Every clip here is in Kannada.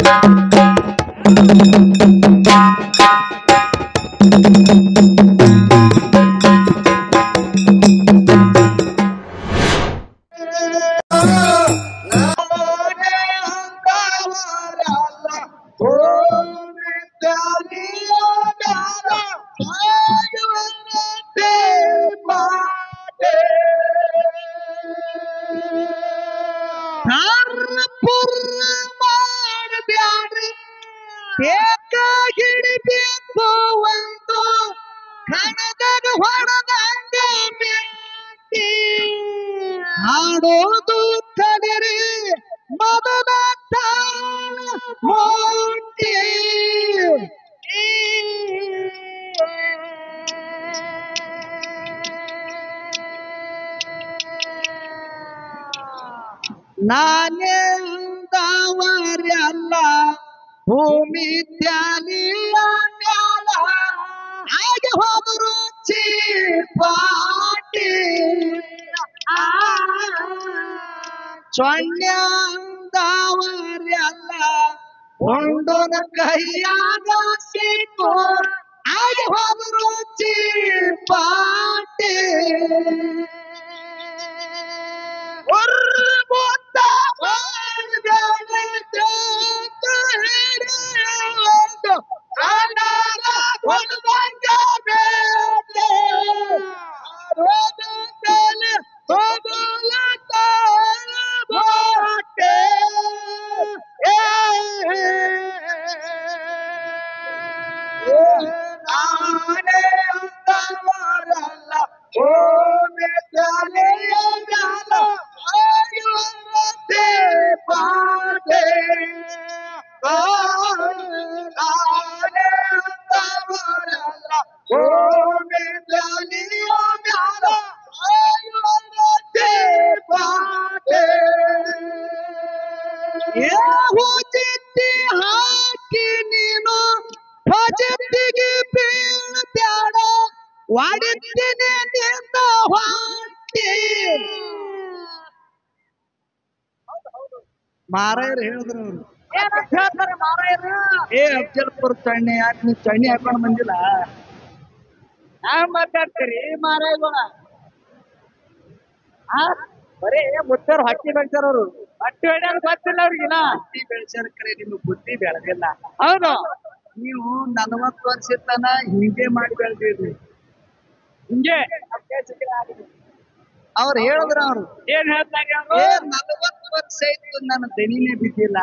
ಹಿಡಿಬೇಕು ಒಂದು ಕಣದಾಗ ಹೊಡೆದಂಗ ಮೆಟ್ಟಿ ಹಾಡೋದು ಕಲಿರಿ ಮೊದಲ ತಾಳ ಮೋಟಿ ನಾನೆಂದವರೆಲ್ಲ ಭೂಮಿ ತ್ಯಾಲಿಯ ಮ್ಯಾಲ ಹಾಗೆ ಹೋದರು ಚೀಪಾಟಿ ಸೊನ್ನೆಂದವರೆಲ್ಲ ಹೊಂಡನ ಕೈಯಾಗ ಸಿಕ್ಕು ಹಾಗೆ ಹೋದರು ಚೀಪಾಟಿ ನಾನೇ ಅಂತವರಲ್ಲ ಓಮೆ ತಲೆಯ ಮ್ಯಾಲ ಆಯುವತೆ ಪಾಟೆ ನಾನೇ ಅಂತವರಲ್ಲ ಓಮೆ ತಲೆಯ ಮ್ಯಾಲ ಆಯುವತೆ ಪಾಟೆ ಚಿತ್ತಿ ಹಾಕಿ ನೀನು ಭಜತ್ತಿಗೆ ಬೀಳ್ತ್ಯಾಡ ವಾಡಿದ್ದೀನಿ ನಿಂದ ಹೊಟ್ಟಿ ಮಾರಾಯರು ಹೇಳಿದ್ರು ಅವ್ರು ಏ ಅಫ್ಜಲ್ಪುರ ಚಣ್ಣೆ ಯಾಕೆ ನೀವು ಚಣ್ಣೆ ಹಾಕೊಂಡು ಬಂದಿಲ್ಲ ನಾವ್ ಮಾತಾಡ್ತೀರಿ ಮಾರಾಯಗಳ ಬರೀ ಮುತ್ತಾರ ಹಟ್ಟಿ ಬೆಳ್ತಾರ ಅವ್ರು ಹಟ್ಟಿ ಹೊಡ್ಯಾರ ಗೊತ್ತಿಲ್ಲ ಅವ್ರಿಗಿನ ಬುದ್ಧಿ ಬೆಳೆಸ್ಯಾರ ಕರೆ ನಿಮ್ಗೆ ಬುದ್ಧಿ ಬೆಳೆದಿಲ್ಲ ಹೌದು ನೀವು ನಲವತ್ತು ವರ್ಷ ತನ ಹಿಂಗೆ ಮಾಡಿ ಬೆಳೆದಿದ್ರಿ ಹಿಂಗೆ ಅವ್ರು ಹೇಳಿದ್ರ ಅವ್ರು ಏನ್ ಹೇಳ್ತಾರೆ ಏ ಅವ್ರು ನಲವತ್ತು ವರ್ಷ ಇತ್ತು ನನ್ನ ದನಿನೇ ಬಿದ್ದಿಲ್ಲ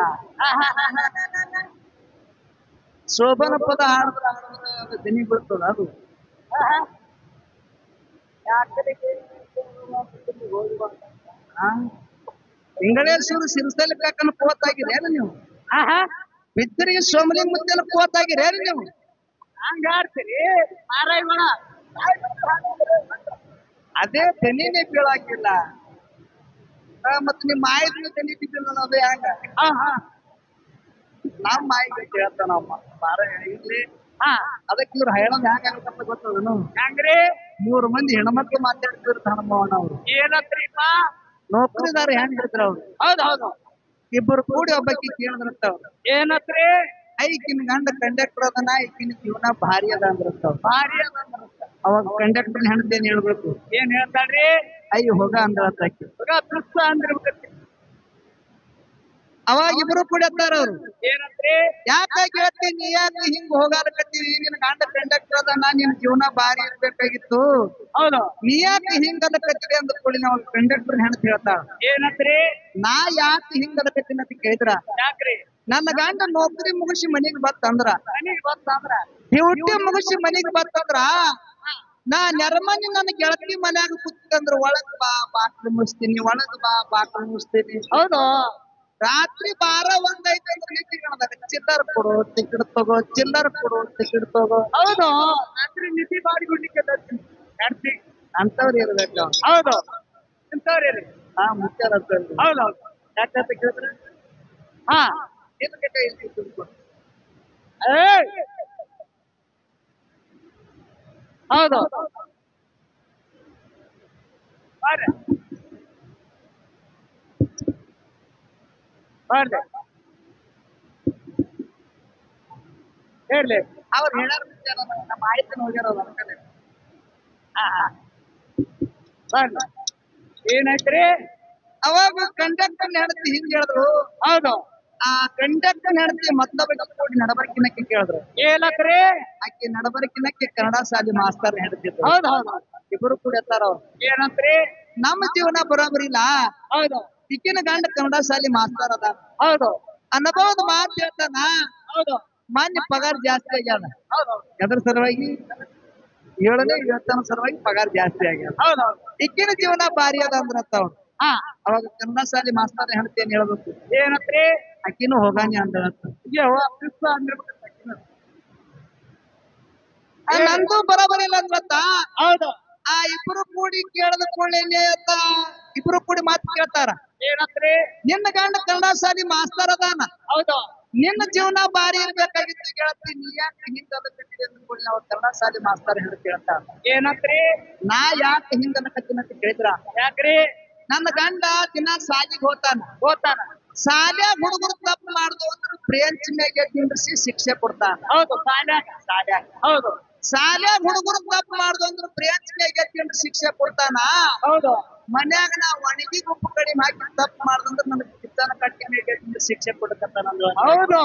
ಶೋಭನ ಪದ ಹಾಡಿದ್ರ ಹಾಡಿದ್ರ ಅದು ದನಿ ಬೀಳ್ತದ ಅದು ಆ? ಇಂಗಳೇಶ್ವರ ಸಿರಿಸಲಿ ಕಾಕನ ಪೋತಾಗಿರೇನು ನೀವು ಬಿದ್ದರಿಗೆ ಸೋಮಲಿಂಗ ಮುತ್ತನ ಪೋತಾಗಿರೇನು ನೀವು ಹಂಗ ಆಡ್ತೀರಿ ಮಾರಾಯಗಳ ಅದೇ ದನಿನೇ ಬೀಳಾಕಿಲ್ಲ ಆ, ಮತ್ತ್ ನಿಮ್ಮ ಮಾಯಿನ ದನಿ ಬಿದ್ದಿಲ್ಲ ಅನ್ನೋದು ಹ್ಯಾಂಗ ಹಾ ಹಾ ನಮ್ಮ ಮಾಯಿಗೆ ಕೇಳ್ತಾನ ನಮ್ಮ ಬಾರ ಇರ್ಲಿ ಹಾ ಅದಕ್ಕೆ ಇವ್ರು ಹೇಳೋದ್ ಹ್ಯಾಂಗ ಗೊತ್ತದನು ಹೆಂಗ್ರಿ ಮೂರು ಮಂದಿ ಹೆಣ್ಮಕ್ಳು ಮಾತಾಡ್ತಿರ್ತಾರ ಹನುಮವನ ಅವ್ರು ಏನತ್ರಿಪ್ಪ ನೌಕರಿದಾರ ಹೆಂಗ್ ಇರ್ತಾರ ಅವ್ರು ಹೌದ್ ಹೌದು ಇಬ್ಬರು ಕೂಡಿ ಒಬ್ಬಾಕಿ ಕೇಳಿದ್ರಂತ ಅವ್ರು ಏನತ್ರಿ ಐಕಿನ ಗಂಡ ಕಂಡಕ್ಟರ್ ಅದನ ಈಕಿನ ಜೀವನ ಭಾರಿ ಅದ ಅಂದ್ರಂತ ಅವ್ರು. ಭಾರಿ ಅದ ಅಂದ್ರಂತ. ಅವಾಗ ಕಂಡಕ್ಟರ್ ಹೆಣ್ದೇನ್ ಹೇಳ್ಬೇಕು ಏನ್ ಹೇಳ್ತಾಳ್ರಿ ಅಯ್ಯ ಹೋಗ ಅಂದ್ರಂತ ಆಕಿ ಮಗ ತುಸ್ಸ ಅಂದ್ರಿಬಿಟ್ಟೈತಿ ಅವಾಗ ಇಬ್ರು ಕೂಡಿ ಹತ್ತಾರ ಅವ್ರು ಏನಂತ್ರಿ ಯಾಕಾಗಿ ಹೇಳ್ತಿ ನೀ ಯಾಕೆ ಹಿಂಗ್ ಹೋಗಾಲಕತ್ತೀವಿ ನಿನ್ ಗಂಡ ಕಂಡಕ್ಟರ್ ಅದನ ನಿನ್ ಜೀವನ ಭಾರಿ ಇರ್ಬೇಕಾಗಿತ್ತು ಹೌದು ನೀ ಯಾಕೆ ಹಿಂಗ್ ಅದಕತ್ತೀರಿ ಅಂದ ಕೂಡಿ ನಾವು ಕಂಡಕ್ಟರ್ ಹೆಣ್ತ್ ಹೇಳ್ತಾಳ ಏನಂತ್ರಿ ನಾ ಯಾಕೆ ಹಿಂಗ್ ಅದಕತ್ತೀನಿ ಅಂತ ಕೇಳಿದ್ರ ಯಾಕ್ರಿ ನನ್ನ ಗಂಡ ನೌಕರಿ ಮುಗಿಸಿ ಮನಿಗ್ ಬತ್ತಂದ್ರ ಮನಿಗ್ ಬಂತಂದ್ರ ಡ್ಯೂಟಿ ಮುಗಿಸಿ ಮನಿಗ್ ಬತ್ತಂದ್ರ ನಾ ನೆರಮನಿ ನನ್ನ ಗೆಳತಿ ಮನ್ಯಾಗ ಕುತ್ಕಂದ್ರ ಒಳಗ್ ಬಾ ಬಾಕ್ಲು ಮುಗಿಸ್ತೀನಿ ಒಳಗ್ ಬಾ ಬಾಕ್ಲು ಮುಗಿಸ್ತೀನಿ ಹೌದು ರಾತ್ರಿ ಬಾರ ಒಂದ್ ಐತೆ ಅಂದ್ರೆ ನಿದ್ದೆ ಕಾಣದಾಗ ಚಿಲ್ಲರ್ ಕೊಡು ಟಿಕೆಟ್ ತಗೋ ಚಿಲ್ಲರ್ ಕೊಡು ಟಿಕೆಟ್ ತಗೋ ಹೌದು ರಾತ್ರಿ ನಿಧಿ ಮಾಡಿಕೊಡ್ಲಿಕ್ಕೆ ನಡ್ಸಿ ಅಂತವ್ರು ಇರ್ಬೇಕು ಅವ್ರು. ಹೌದು ಇಂಥವ್ರಿ ರೀ ಹಾ ಮುಖ್ಯ ಹೌದು ಹೌದು ಯಾಕಂತ ಕೇಳಿದ್ರೆ ಹಾ ಇದಕ್ಕೆ ಕೈ ಹಿಡ್ದು ಕೂತ್ಕೊ. ಏಯ್! ಹೌದು ಬರ್ರಿ ಬರ್ರಿ ಹೇಳ್ಲಿ ಅವ್ರು ಹೇಳಾರ ವಿಚಾರ ನಮ್ಮ ಆಯ್ತು ಹೋಗ್ಯಾರ ಅವ್ರು ಅದಕ್ಕನೆ. ಬರ್ಲಿ ಏನೈತ್ರಿ ಅವಾಗ ಕಂಡಕ್ಟರ್ ಹೆಂಡತಿ ಹಿಂಗ್ ಹೇಳಿದ್ರು ಹೌದು ಆ ಕಂಡಕ್ಟರ್ ಹೆಂಡತಿ ಮತ್ತೊಬ್ಬ ಕೂಡಿ ನಡಬರ್ಕಿನಕ್ಕೆ ಕೇಳಿದ್ರು ಏನಕ್ರಿ ಆಕೆ ನಡಬರ್ಕಿನಕ್ಕೆ ಕನ್ನಡ ಶಾಲೆ ಮಾಸ್ತರ್ ಹೆಂಡತಿದ್ರು ಹೌದು ಹೌದು ಇಬ್ರು ಕೂಡ ಎತ್ತಾರ ಅವ್ರು ಏನಂತ್ರಿ ನಮ್ಮ ಜೀವನ ಬರೋಬರಿ ಇಲ್ಲ ಹೌದು ಈಕಿನ ಗಂಡ ಕನ್ನಡ ಶಾಲೆ ಮಾಸ್ತರ್ ಅದ ಹೌದು ಅನುಭವದ ಮಾತು ಹೇಳ್ತಾನ ಹೌದು ಮಾನ್ಯ ಪಗಾರ ಜಾಸ್ತಿ ಆಗ್ಯಾದ ಹೌದು ಎದ್ರ ಸಲುವಾಗಿ ಏಳನೇ ಇವತ್ತನ ಸಲುವಾಗಿ ಪಗಾರ ಜಾಸ್ತಿ ಆಗ್ಯಾದ ಹೌದು ಈಕಿನ ಜೀವನ ಭಾರಿ ಅದ ಅಂದ್ರ ಅವ್ರು ಹಾ ಅವಾಗ ಕನ್ನಡ ಶಾಲೆ ಮಾಸ್ತರ್ ಹೆಂಡತಿ ಏನ್ ಹೇಳ್ಬೇಕು ಏನಂತ್ರಿ ಅಕ್ಕಿನೂ ಹೋಗಾನಿ ಅಂದ ಯವ್ವ, ಕ್ರಿಸ್ತ ಅಂದಿರ್ಬೇಕು ಆಕಿನ. ನಂದು ಬರೋಬರಿ ಇಲ್ಲ ಅಂದ್ರತ್ತ ಹೌದು ಆ ಇಬ್ರು ಕೂಡಿ ಕೇಳದ ಕೂಡಲೇ ಅಂತ ಇಬ್ರು ಕೂಡಿ ಮಾತು ಕೇಳ್ತಾರ ಏನಂತ್ರಿ ನಿನ್ನ ಗಂಡ ಕನ್ನಡ ಶಾಲಿ ಮಾಸ್ತರ್ ಅದಾನ ಹೌದು ನಿನ್ನ ಜೀವನ ಭಾರಿ ಇರ್ಬೇಕಾಗಿತ್ತು ಕೇಳತ್ತಿ ನೀ ಯಾಕೆ ಹಿಂಗದ ಬಿಟ್ಟಿದೆ ಅಂದ್ಕೊಳ್ಳಿ ಅವ್ರ ಕನ್ನಡ ಶಾಲಿ ಮಾಸ್ತರ್ ಹೇಳಿ ಕೇಳ್ತಾರ ಏನಂತ್ರಿ ನಾ ಯಾಕೆ ಹಿಂಗ ಅನ್ನಕತ್ತೀನಿ ಅಂತ ಕೇಳಿದ್ರ ಯಾಕ್ರಿ ನನ್ನ ಗಂಡ ದಿನ ಸಾಲಿಗೆ ಹೋತಾನ ಓದ್ತಾನ ಶಾಲ್ಯಾಗ ಹುಡುಗರು ತಪ್ಪು ಮಾಡುದು ಅಂದ್ರೆ ಬ್ರೇಂಚ್ ಮ್ಯಾಗೆ ನಿಂದ್ರಿಸಿ ಶಿಕ್ಷೆ ಕೊಡ್ತಾನ ಹೌದು ಶಾಲ್ಯಾಗ ಶಾಲ್ಯಾಗ ಹೌದು ಶಾಲ್ಯಾಗ ಹುಡುಗರು ತಪ್ಪು ಮಾಡುದು ಅಂದ್ರೆ ಬ್ರೇಂಚ್ ಮ್ಯಾಗೆ ತಿಂದು ಶಿಕ್ಷೆ ಕೊಡ್ತಾನ ಹೌದು ಮನ್ಯಾಗ ನಾ ಒಣಗಿ ಉಪ್ಪು ಕಡಿಮೆ ಹಾಕಿ ತಪ್ಪು ಮಾಡ್ದಂದ್ರೆ ನನಗೆ ಕಿತ್ತನ ಕಟ್ಟಿ ಮೇಲೆ ತಿಂದು ಶಿಕ್ಷೆ ಕೊಡಕತ್ತಾನ ಹೌದು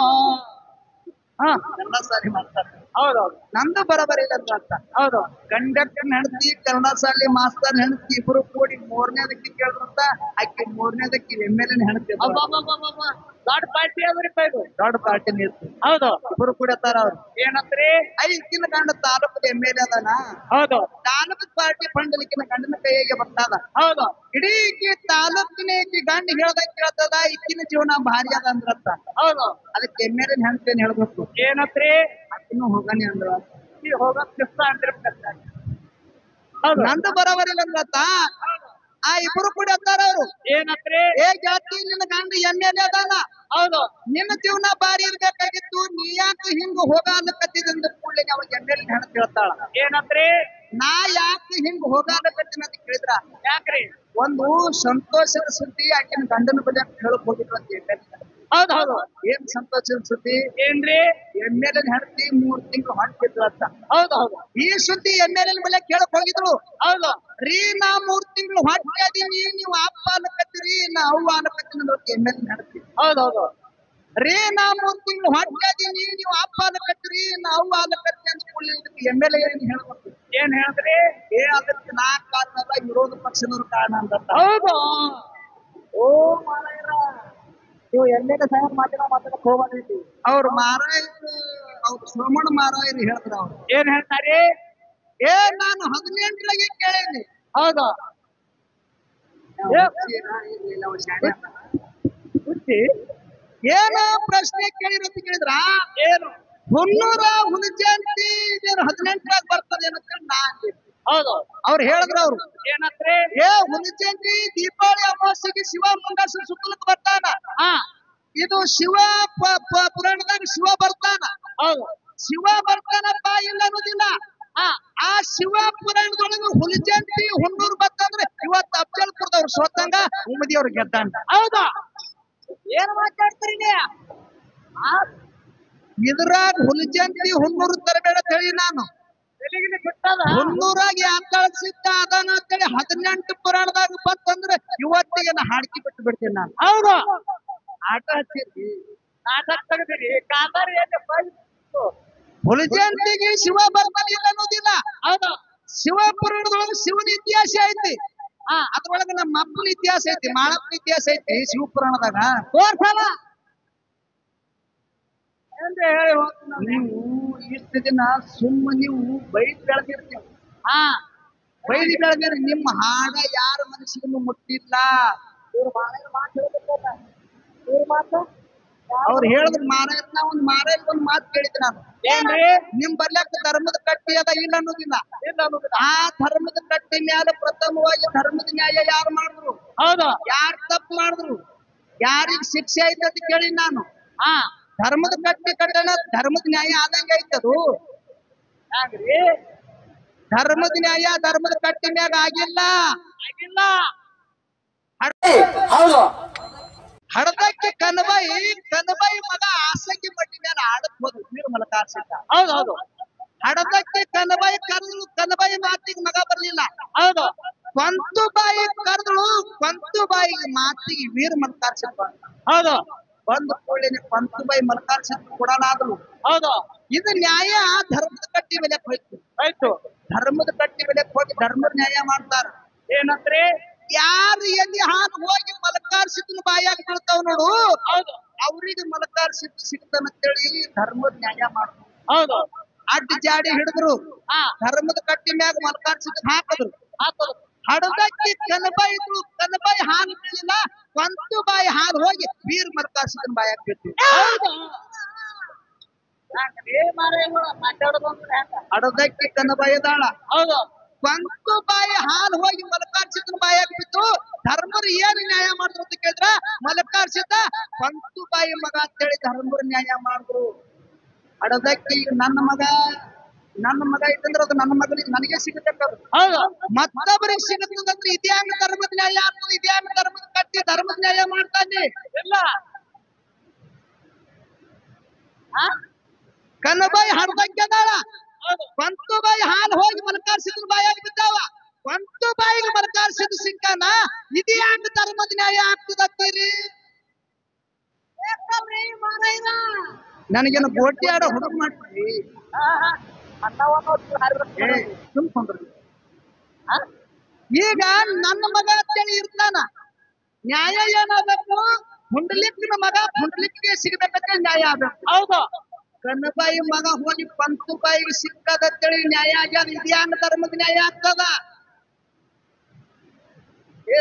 ಹಾ ಕನ್ನಡ ಸಾಲಿ ಮಾಡ್ತಾರೆ ಹೌದು ನಂದು ಬರಬರಿ ಇಲ್ಲ ಅಂತ ಅರ್ಥ. ಹೌದು ಕಂಡಕ್ಟರ್ ಹೆಂಡತಿ ಕನ್ನಡ ಶಾಲೆ ಮಾಸ್ತರ್ ಹೆಂಡತಿ ಇಬ್ರು ಕೂಡಿ ಮೂರನೇದಕ್ಕೆ ಕೇಳಿದ್ರಂತ ಆಕಿ ಮೂರನೇದಕ್ಕೆ ಎಮ್ ಎಲ್ ಎನ್ ಹೆಂಡತಿ ಅದಾಳ. ಅಬ್ಬಬ್ಬಬ್ಬಬ್ಬ. ದೊಡ್ಡ ಪಾರ್ಟಿ ಅದ್ರಿಪ್ಪ ಇದು ದೊಡ್ಡ ಪಾರ್ಟಿ ನಿಲ್ತು ಹೌದು ಇಬ್ರು ಕೂಡ ಅತ್ತಾರ ಅವ್ರು ಏನಂತ್ರಿ ಐಕಿನ ಗಂಡ ತಾಲೂಕದ ಎಮ್ ಎಲ್ ಎ ಅದಾನ ಹೌದು ತಾಲೂಕು ಪಾರ್ಟಿ ಫಂಡ್ ಗಂಡನ ಕೈಯಾಗೆ ಬರ್ತದ ಹೌದು ಇಡೀ ಈಕಿ ತಾಲೂಕಿನ ಈಕಿ ಗಂಡ ಹೇಳ್ದಂಗ ಕೇಳ್ತದ ಈಕಿನ ಜೀವನ ಭಾರಿ ಅದ ಅಂದ್ರತ್ತ ಹೌದು ಅದಕ್ಕೆ ಎಮ್ ಎಲ್ ಎನ್ ಹೆಂಡತಿ ಹೇಳ್ಬೇಕು ಏನಂತ್ರಿ ಆಕಿನೂ ಹೋಗಾನಿ ಅಂದ್ರ ಈ ಹೋಗಕ್ ಕ್ರಿಸ್ತ ಅಂದಿರ್ಬೇಕಂತ ಹೌದು ನಂದು ಬರೋಬರಿಲ್ಲ ಅಂದ್ರತ್ತ ಆ ಇಬ್ರು ಕೂಡ ಅತ್ತಾರ ಅವ್ರು ಏನಂತ್ರಿ ಏ ಜಾತಿ ನಿನ್ನ ಗಂಡ ಎಮ್ ಎಲ್ ಎ ಅದಾನ ಹೌದು ನಿನ್ನ ಜೀವನ ಭಾರಿ ಇರ್ಬೇಕಾಗಿತ್ತು ನೀ ಯಾಕೆ ಹಿಂಗ ಹೋಗಾಲಕತ್ತಿದಂದ ಕೂಡಲೇ ಅವಾಗ ಎಮ್ ಎಲ್ ಹೆಣತ್ ಹೇಳ್ತಾಳ ಏನಂತ್ರಿ ನಾ ಯಾಕೆ ಹಿಂಗ ಹೋಗಾಲಕತ್ತೀನಿ ಅಂತ ಕೇಳಿದ್ರ ಯಾಕ್ರಿ ಒಂದು ಸಂತೋಷದ ಸುದ್ದಿ ಆಕಿನ ಗಂಡನ ಬಳಿ ಹೇಳಕ್ ಹೋಗಿದ್ರು ಅಂತ MLA. ಹೌದು ಹೌದು ಏನ್ ಸಂತೋಷದ ಸುದ್ದಿ ಏನ್ರಿ ಎಮ್ ಎಲ್ ಎನ್ ಹೆಂಡತಿ ಮೂರ್ ತಿಂಗಳು ಹೊಂಟಿದ್ರು ಅಂತ ಹೌದು ಹೌದು ಈ ಸುದ್ದಿ ಎಮ್ ಎಲ್ ಎನ್ ಬಳಿ ಕೇಳಕ್ ಹೋಗಿದ್ರು ಹೌದು ರೀ ನಾ ಮೂರ್ ತಿಂಗಳು ಹೊಟ್ಟೆ ಅದೀನಿ ನೀವು ಅಪ್ಪ ಅನ್ನಕತ್ತೀರಿ ನಾ ಅವ್ವ ಅನ್ನಕತ್ತೀನಿ ಅಂತ ಎಮ್ ಎಲ್ ಎನ್ ಹೆಂಡತಿ ಹೌದು ಹೌದು ರೀ ನಾ ಮೂರ್ ತಿಂಗಳು ಹೊಟ್ಟೆ ಅದೀನಿ ನೀವು ಅಪ್ಪ ಅನ್ನಕತ್ತೀರಿ ನಾ ಅವ್ವ ಅನ್ನಕತ್ತೀನಿ ಅಂತ ಕೂಡಲೇ ಇದಕ್ಕೆ ಎಮ್ ಎಲ್ ಎ ಏನ್ ಹೇಳ್ಬೇಕು ಏನ್ ಹೇಳಿದ್ರಿ ಏ ಅದಕ್ಕೆ ನಾ ಕಾರಣ ಅಲ್ಲ ವಿರೋಧ ಪಕ್ಷದವ್ರ ಕಾರಣ ಅಂತ ಹೌದು ಓ ಮಾರಾಯರ ನೀವು ಎಲ್ಲೇನ ಸಾಹೇಬ್ ಮಾತಾಡ ಮಾತಾಡಕ್ ಹೋಗ್ಬಾರ್ದು ಅವ್ರ ಮಾರಾಯರು ಅವ್ರ ಸೋಮಣ್ಣ ಮಾರಾಯರು ಹೇಳಿದ್ರ ಅವ್ರು ಏನ್ ಹೇಳ್ತಾರಿ ಏ ನಾನು ಹದಿನೆಂಟರಾಗೆ ಕೇಳೇನಿ ಹೌದು ಹುಚ್ಚಿ ಏನ ಪ್ರಶ್ನೆ ಕೇಳಿರಂತ ಕೇಳಿದ್ರ ಏನು ಹುನ್ನೂರ ಹುಲಿಜಯಂತಿ ಇದೇನು ಹದಿನೆಂಟರಾಗ ಬರ್ತದೆ ಅಂತ ನಾ ಅಂದೆ. ಹೌದು ಅವ್ರು ಹೇಳಿದ್ರ ಅವ್ರು ಏನಂತ್ರಿ ಏ ಹುಲಿಜಯಂತಿ ದೀಪಾವಳಿ ಅಮಾವಾಸ್ಯೆಗೆ ಶಿವ ಮುಂಡಾಸು ಸುತ್ತಲಕ್ ಬರ್ತಾನ ಹಾ ಇದು ಶಿವ ಪ- ಪ- ಪುರಾಣದಾಗ ಶಿವ ಬರ್ತಾನ ಹೌದು ಶಿವ ಬರ್ತಾನಪ್ಪ ಇಲ್ಲ ಅನ್ನೋದಿಲ್ಲ ಹಾ ಆ ಶಿವ ಪುರಾಣದೊಳಗೆ ಹುಲಿಜಯಂತಿ ಹುನ್ನೂರು ಬರ್ತಂದ್ರೆ ಇವತ್ತು ಅಫ್ಜಲ್ಪುರದವ್ರು ಸೋತಂಗ ಉಮ್ಮದಿ ಅವ್ರು ಗೆದ್ದಂಗ ಹೌದಾ ಏನ್ ಮಾತಾಡ್ತೀರಿ ನೀ ಇದ್ರಾಗ ಹುಲಿಜಯಂತಿ ಹುನ್ನೂರು ತರಬೇಡ ಹೇಳಿ ನಾನು ತೆಲಿಗಿನ ಬಿಟ್ಟದ ಹುನ್ನೂರಾಗ ಯಾಕ ಸಿದ್ಧ ಅದಾನ ಅಂತೇಳಿ ಹದಿನೆಂಟು ಪುರಾಣದಾಗ ಬಂತಂದ್ರೆ ಇವತ್ತಿಗೆ ನಾ ಹಾಡ್ಕಿ ಬಿಟ್ಟು ಬಿಡ್ತೀನಿ ನಾನು ಹೌದು ಆಟ ಹಚ್ಚಿದ್ವಿ ನಾಟಕ ತೆಗ್ದಿರಿ ಕಾದಾರಿ ಏನ್ ಬಂತು ಹುಲಿಜಯಂತಿಗೆ ಶಿವ ಬರ್ತಾನೆ ಇಲ್ಲ ಅನ್ನೋದಿಲ್ಲ ಹೌದು ಶಿವ ಪುರಾಣದೊಳಗೆ ಶಿವನ ಇತಿಹಾಸ ಐತಿ ಹಾ ಅದ್ರೊಳಗೆ ನಮ್ಮ ಅಪ್ಪನ ಇತಿಹಾಸ ಐತಿ ಮಾಳಪ್ಪನ ಇತಿಹಾಸ ಐತಿ ಶಿವ ಪುರಾಣದಾಗ ತೋರ್ಸಲ್ಲ ಏನ್ರಿ ಹೇಳಿ ಹೋಗ್ತೀನಿ ನಾನು. ನೀವು ಇಷ್ಟು ದಿನ ಸುಮ್ಮ ನೀವು ಬೈದ್ ಬೆಳೆದಿರ್ತೀವಿ ಹಾ ಬೈದ್ ಬೆಳೆದಿರಿ ನಿಮ್ಮ ಹಾಡ ಯಾರ ಮನಸ್ಸಿಗೂ ಮುಟ್ಟಿಲ್ಲ ಇವ್ರು ಮಾರಾಯ ಮಾತು ಹೇಳ್ಬೇಕಲ್ಲ ಇವ್ರ ಮಾತು ಅವ್ರು ಹೇಳಿದ್ರು ಮಾರಾಯರ್ನ ಒಂದ್ ಮಾರಾಯರ್ ಒಂದ್ ಮಾತು ಕೇಳಿದ್ದೆ ನಾನು ಏನ್ರಿ ನಿಮ್ ಬರ್ಲಕ್ಕ ಧರ್ಮದ ಕಟ್ಟಿ ಅದ ಇಲ್ಲ ಅನ್ನೋದಿಲ್ಲ ಇಲ್ಲ ಅನ್ನೋದಿಲ್ಲ. ಆ ಧರ್ಮದ ಕಟ್ಟಿ ಮ್ಯಾಲ ಪ್ರಥಮವಾಗಿ ಧರ್ಮದ ನ್ಯಾಯ ಯಾರು ಮಾಡಿದ್ರು ಹೌದು ಯಾರು ತಪ್ಪು ಮಾಡಿದ್ರು ಯಾರಿಗ್ ಶಿಕ್ಷೆ ಐತೆ ಅಂತ ಕೇಳಿ ನಾನು ಹಾ ಧರ್ಮದ ಕಟ್ಟಿ ಕಟ್ಟಣ ಧರ್ಮದ ನ್ಯಾಯ ಆದಂಗೆ ಐತದು ಹಂಗ್ರಿ ಧರ್ಮದ ನ್ಯಾಯ ಧರ್ಮದ ಕಟ್ಟಿ ಮ್ಯಾಗ ಆಗಿಲ್ಲ ಆಗಿಲ್ಲ ಹೌದು ಹಡದಕ್ಕೆ ಕನಬಾಯಿ ಕನಬಾಯಿ ಮಗ ಆಸಕಿ ಮಟ್ಟಿ ಮೇಲೆ ಆಡಕ್ ಹೋದ್ರು ನೀರು ಮಲಕ ಮಲಕಾರ್ಸಿದ್ದ ಹೌದು ಹೌದು ಹಡದಕ್ಕೆ ಕನಬಾಯಿ ಕರೆದಳು ಕನಬಾಯಿ ಮಾತಿಗೆ ಮಗ ಬರ್ಲಿಲ್ಲ ಹೌದು ಕೊಂತು ಬಾಯಿ ಕರೆದಳು ಕೊಂತು ಬಾಯಿಗೆ ಮಾತಿಗೆ ವೀರ ಮಲಕಾರ್ಸಿದ್ದ ಹೌದು ಬಂದ ಕೂಡಲೇ ಕೊಂತು ಬಾಯಿ ಮಲಕಾರ್ಸಿದ್ ಕೊಡಲಾದಳು ಹೌದು ಇದು ನ್ಯಾಯ ಧರ್ಮದ ಕಟ್ಟಿ ಬೆಲೆಕ್ ಹೋಯ್ತು ಆಯ್ತು ಧರ್ಮದ ಕಟ್ಟಿ ಬೆಲೆಕ್ ಹೋಗಿ ಧರ್ಮದ ನ್ಯಾಯ ಮಾಡ್ತಾರ ಏನಂತ್ರಿ ಯಾರು ಎಲ್ಲಿ ಹಾಲು ಹೋಗಿ ಮಲಕಾರ್ಸಿದ್ನ ಬಾಯಾಗ ಬೀಳ್ತಾವ್ ನೋಡು ಹೌದು ಅವ್ರಿಗೆ ಮಲಕಾರ್ಸಿದ್ ಸಿಗ್ತಾನಂತೇಳಿ ಧರ್ಮದ ನ್ಯಾಯ ಮಾಡ್ತಾರೆ ಹೌದು ಅಡ್ಡ ಜಾಡಿ ಹಿಡಿದ್ರು ಹಾ ಧರ್ಮದ ಕಟ್ಟಿ ಮ್ಯಾಗ ಮಲಕಾರ್ಸಿದ್ ಹಾಕಿದ್ರು ಹಾಕೋದು ಹಡದಕ್ಕೆ ಕನಬಾಯಿ ಇದ್ರು ಕನಬಾಯಿ ಹಾಲು ಬೀಳಿಲ್ಲ ಕೊಂತು ಬಾಯಿ ಹಾಲು ಹೋಗಿ ವೀರ್ ಮಲಕಾರ್ಸಿದ್ನ ಬಾಯಾಗ ಬಿಟ್ಟು ಹೌದು ಯಾಕ್ರಿ ಮಾರಾಯಗಳು ಮಾತಾಡೋದು ಅಂದ್ರೆ ಹೆಂಗ? ಹಡದಕ್ಕೆ ಕನಬಾಯಿ ದಾಳ ಹೌದು ಕೊಂತು ಬಾಯಿ ಹಾಲು ಹೋಗಿ ಮಲಕಾರ್ಸಿದ್ನ ಬಾಯಾಗ ಬಿತ್ತು ಧರ್ಮರು ಏನ್ ನ್ಯಾಯ ಮಾಡಿದ್ರು ಅಂತ ಕೇಳಿದ್ರ ಮಲಕಾರ್ಸಿದ್ದ ಕೊಂತು ಬಾಯಿ ಮಗ ಅಂತೇಳಿ ಧರ್ಮರು ನ್ಯಾಯ ಮಾಡಿದ್ರು ಹಡದಕ್ಕೆ ಈಗ ನನ್ನ ಮಗ ನನ್ನ ಮಗ ಇತ್ತಂದ್ರ ಅದು ನನ್ನ ಮಗನಿಗೆ ನನಗೆ ಸಿಗತಕ್ಕದು ಹೌದು ಮತ್ತೊಬ್ಬರಿಗೆ ಸಿಗುತ್ತದಂದ್ರೆ ಇದ್ಯಾಂಗ ಧರ್ಮದ ನ್ಯಾಯ ಆಗ್ತದೆ ಇದ್ಯಾಂಗ ಧರ್ಮದ ಕಟ್ಟಿ ಧರ್ಮದ ನ್ಯಾಯ ಮಾಡ್ತಾನೆ ಇಲ್ಲ ಹಾ ಕನ್ನಬಾಯಿ ಹಡ್ದಂಗೆದಾಳ ಹೌದು ಕೊಂತು ಬಾಯಿ ಹಾಲು ಹೋಗಿ ಮಲಕಾರ್ಸಿದ್ರ ಬಾಯಾಗ ಬಿದ್ದಾವ ಕೊಂತು ಬಾಯಿಗೆ ಮಲಕಾರ್ಸಿದ ಸಿಕ್ಕಾನ ಇದ್ಯಾಂಗ ಧರ್ಮದ ನ್ಯಾಯ ಆಗ್ತದಂತೀರಿ ನನಗೇನು ಗೋಟಿ ಆಡೋ ಹುಡುಗ ಮಾಡ್ತೀರಿ ಹಾ ಹಾ ಅನ್ನವನ್ನು ಹಾರಿಬಿಡ್ತಾರೆ. ಏ ಸುಮ್ಕೊಂಡ್ರಿ ಹಾ? ಈಗ ನನ್ನ ಮಗ ಅಂತೇಳಿ ಇರ್ತಾನ ನ್ಯಾಯ ಏನಾಗಬೇಕು ಹುಂಡಲಿಕ್ಕಿನ ಮಗ ಹುಂಡಲಿಕ್ಕಿಗೆ ಸಿಗ್ಬೇಕಂತ ನ್ಯಾಯ ಆಗ್ಬೇಕು ಹೌದು ಕನ್ನಬಾಯಿ ಮಗ ಹೋಗಿ ಪಂತು ಬಾಯಿಗೆ ಸಿಕ್ಕದಂತೇಳಿ ನ್ಯಾಯ ಆಗ್ಯಾದ ಇದ್ಯಾಂಗ ಧರ್ಮದ ನ್ಯಾಯ ಆಗ್ತದ ಏ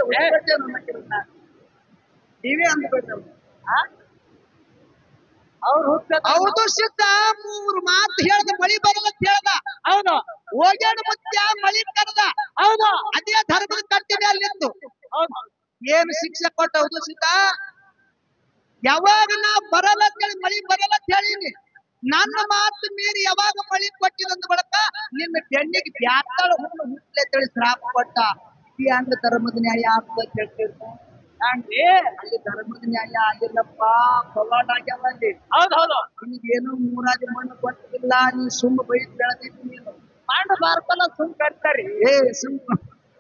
ನೀವೇ ಅಂದ್ಬೇಡ್ರಿ ಅವ್ರು. ಹಾ? ಅವ್ರು ಹುಟ್ಟದ ಹೌದು ಸಿದ್ಧ ಮೂರು ಮಾತು ಹೇಳ್ದ ಮಳಿ ಬರಲಂತ ಹೇಳ್ದ ಹೌದು ಹೋಗ್ಯಾಡ ಮುತ್ಯ ಮಳಿ ಕರೆದ ಹೌದು ಅದೇ ಧರ್ಮದ ಕಟ್ಟಿ ಮೇಲೆ ನಿಂತು ಹೌದು ಏನು ಶಿಕ್ಷೆ ಕೊಟ್ಟ ಹೌದು ಸೀತ ಯಾವಾಗ ನಾ ಬರಲ್ಲ ಅಂತೇಳಿ ಮಳಿ ಬರಲ್ಲ ಅಂತ ಹೇಳಿನಿ ನನ್ನ ಮಾತು ಮೀರಿ ಯಾವಾಗ ಮಳಿ ಕೊಟ್ಟಿದಂದ ಬಳಕ ನಿನ್ನ ಬೆನ್ನಿಗೆ ಬ್ಯಾತಾಳ ಹುಣ್ಣು ಹುಟ್ಲೆ ಅಂತೇಳಿ ಶ್ರಾಪ ಕೊಟ್ಟ ಈ ಹಂಗ ಧರ್ಮದ ನ್ಯಾಯ ಆಗ್ತದ ಅಂತ ಹೇಳ್ತಿರ್ತಾನೆ. ಹಂಗ್ರಿ ಅಲ್ಲಿ ಧರ್ಮದ ನ್ಯಾಯ ಆಗಿಲ್ಲಪ್ಪ ಪವಾಡ ಆಗ್ಯಾವ ಅಲ್ಲಿ ಹೌದು ಹೌದು ನಿನಗೇನು ಮೂರಾಜ ಮಣ್ಣು ಕೊಟ್ಟಿಲ್ಲ ನೀ ಸುಮ್ಮ ಬೈದ್ ಬೆಳೆದಿದ್ದು ನೀನು ಮಾಂಡ ಬಾರ್ಪಲ್ಲ ಸುಮ್ ಕಟ್ತಾರಿ ಏ ಸುಮ್ಮ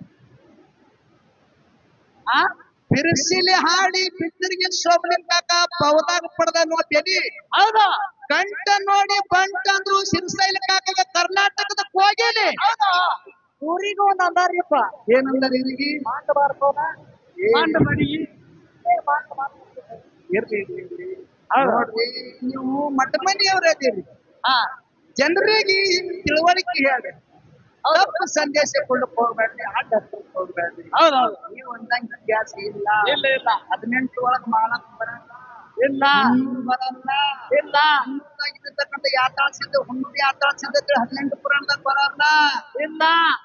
ಹಾ ಬಿರುಸಿಲಿ ಹಾಡಿ ಬಿದ್ದರಿಗೆ ಶೋಭಲಿಂಗಾಕ ಪವದಾಗ ಪಡೆದ ನೋಡ್ತೇನಿ ಹೌದು ಕಂಠ ನೋಡಿ ಬಂಟ ಅಂದ್ರು ಸಿರಿಸೈಲ ಕಾಕಾಗ ಕರ್ನಾಟಕದ ಹೋಗೇನಿ ಹೌದು ಊರಿಗೂ ಒಂದ್ ಅಂದಾರಿಯಪ್ಪ ಏನಂದ್ರೆ ಇಲ್ಲಿಗೆ ಮಾಂಡ ಬಾರ್ಕೋನ ಮಾಂಡ ಮಡಿ ಏ, ಮಾಂಡ ಬಾರ್ಕೋನ. ಇರ್ಲಿ ಇರ್ಲಿ, ಇರ್ಲಿ. ಹೌದು. ನೋಡ್ರಿ ನೀವು ಮಠ ಮನೆಯವ್ರ ಅದೀರಿ ಹಾ ಜನರಿಗೆ ತಿಳುವಳಿಕೆ ಹೇಳಿ ತಪ್ಪು ಸಂದೇಶ ಕೊಳ್ಳಕ್ ಹೋಗ್ಬೇಡ್ರಿ ಅಡ್ಡ ಹತ್ತಕ್ ಹೋಗ್ಬೇಡ್ರಿ ಹೌದು ಹೌದು ನೀವು ಒಂದಂಗ ಗ್ಯಾಸ್ ಇಲ್ಲ ಇಲ್ಲ ಇಲ್ಲ ಹದಿನೆಂಟು ಒಳಗ್ ಮಾಡಕ್ ಬರಲ್ಲ ಇಲ್ಲ ಇನ್ನೂರು ಬರಲ್ಲ ಇಲ್ಲ ಇರ್ತಕ್ಕಂಥ ಯಾತ್ರಾ ಸಿದ್ಧ ಹುಣ್ಣು ಯಾತ್ರಾ ಸಿದ್ಧತೆ ಹದಿನೆಂಟು ಪುರಾಣದಾಗ ಬರಲ್ಲ ಇಲ್ಲ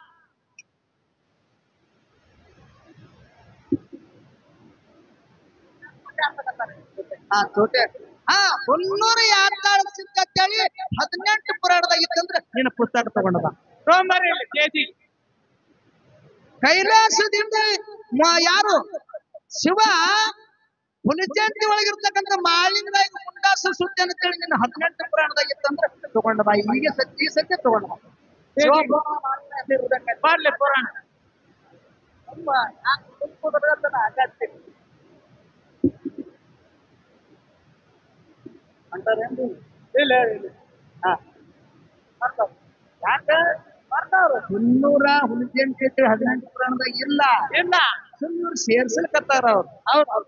ಹಾ ತೋಟೆ ಹಾ ಹುನ್ನೂರು ಯಾತ್ರಾ ಸಿದ್ಧ ಅಂತೇಳಿ ಹದಿನೆಂಟು ಪುರಾಣದಾಗ ಇತ್ತಂದ್ರೆ ನಿನ್ನ ಪುಸ್ತಕ ತಗೊಂಡ ಬಾ ಸೋಮವಾರ ಇಲ್ಲಿ ಕೆಜಿ ಕೈಲಾಸದಿಂದ ಮ- ಯಾರು ಶಿವ ಹುಲಿಜಂತಿ ಒಳಗಿರ್ತಕ್ಕಂಥ ಮಾಳಿಂಗರಾಯ ಮುಂಡಾಸ ಸುದ್ದಿ ಅಂತೇಳಿ ನಿನ್ನ ಹದಿನೆಂಟು ಪುರಾಣದಾಗ ಇತ್ತಂದ್ರೆ ತಗೊಂಡ ಬಾ ಈಗ ಸತ್ಯ ಈ ಸತ್ಯ ತಗೊಂಡ ಬಾ ಶಿವಭೌಮ ಮಾಳಿಂಗರಾಯ ಇರುವುದಕ್ಕೆ ಬರ್ಲಿ ಪುರಾಣ ತುಂಬ ನಾಲ್ಕು ತುಂಬ್ಕೊಡ್ಬೇಕಂತ ಅಗತ್ಯ ಅಂತಾರೇನ್ರಿ ಇಲ್ಲ ಇಲ್ಲ ಹಾ ಬರ್ತಾವ ಯಾಕ ಬರ್ತಾವ್ರು ಮುನ್ನೂರ ಹುಲಿಜಂತಿ ಅಂತೇಳಿ ಹದಿನೆಂಟು ಪುರಾಣದಾಗ ಇಲ್ಲ ಇಲ್ಲ ಸುಮ್ಮನೆ ಸೇರ್ಸಲ್ಕತ್ತಾರ ಅವ್ರು ಹೌದು ಹೌದು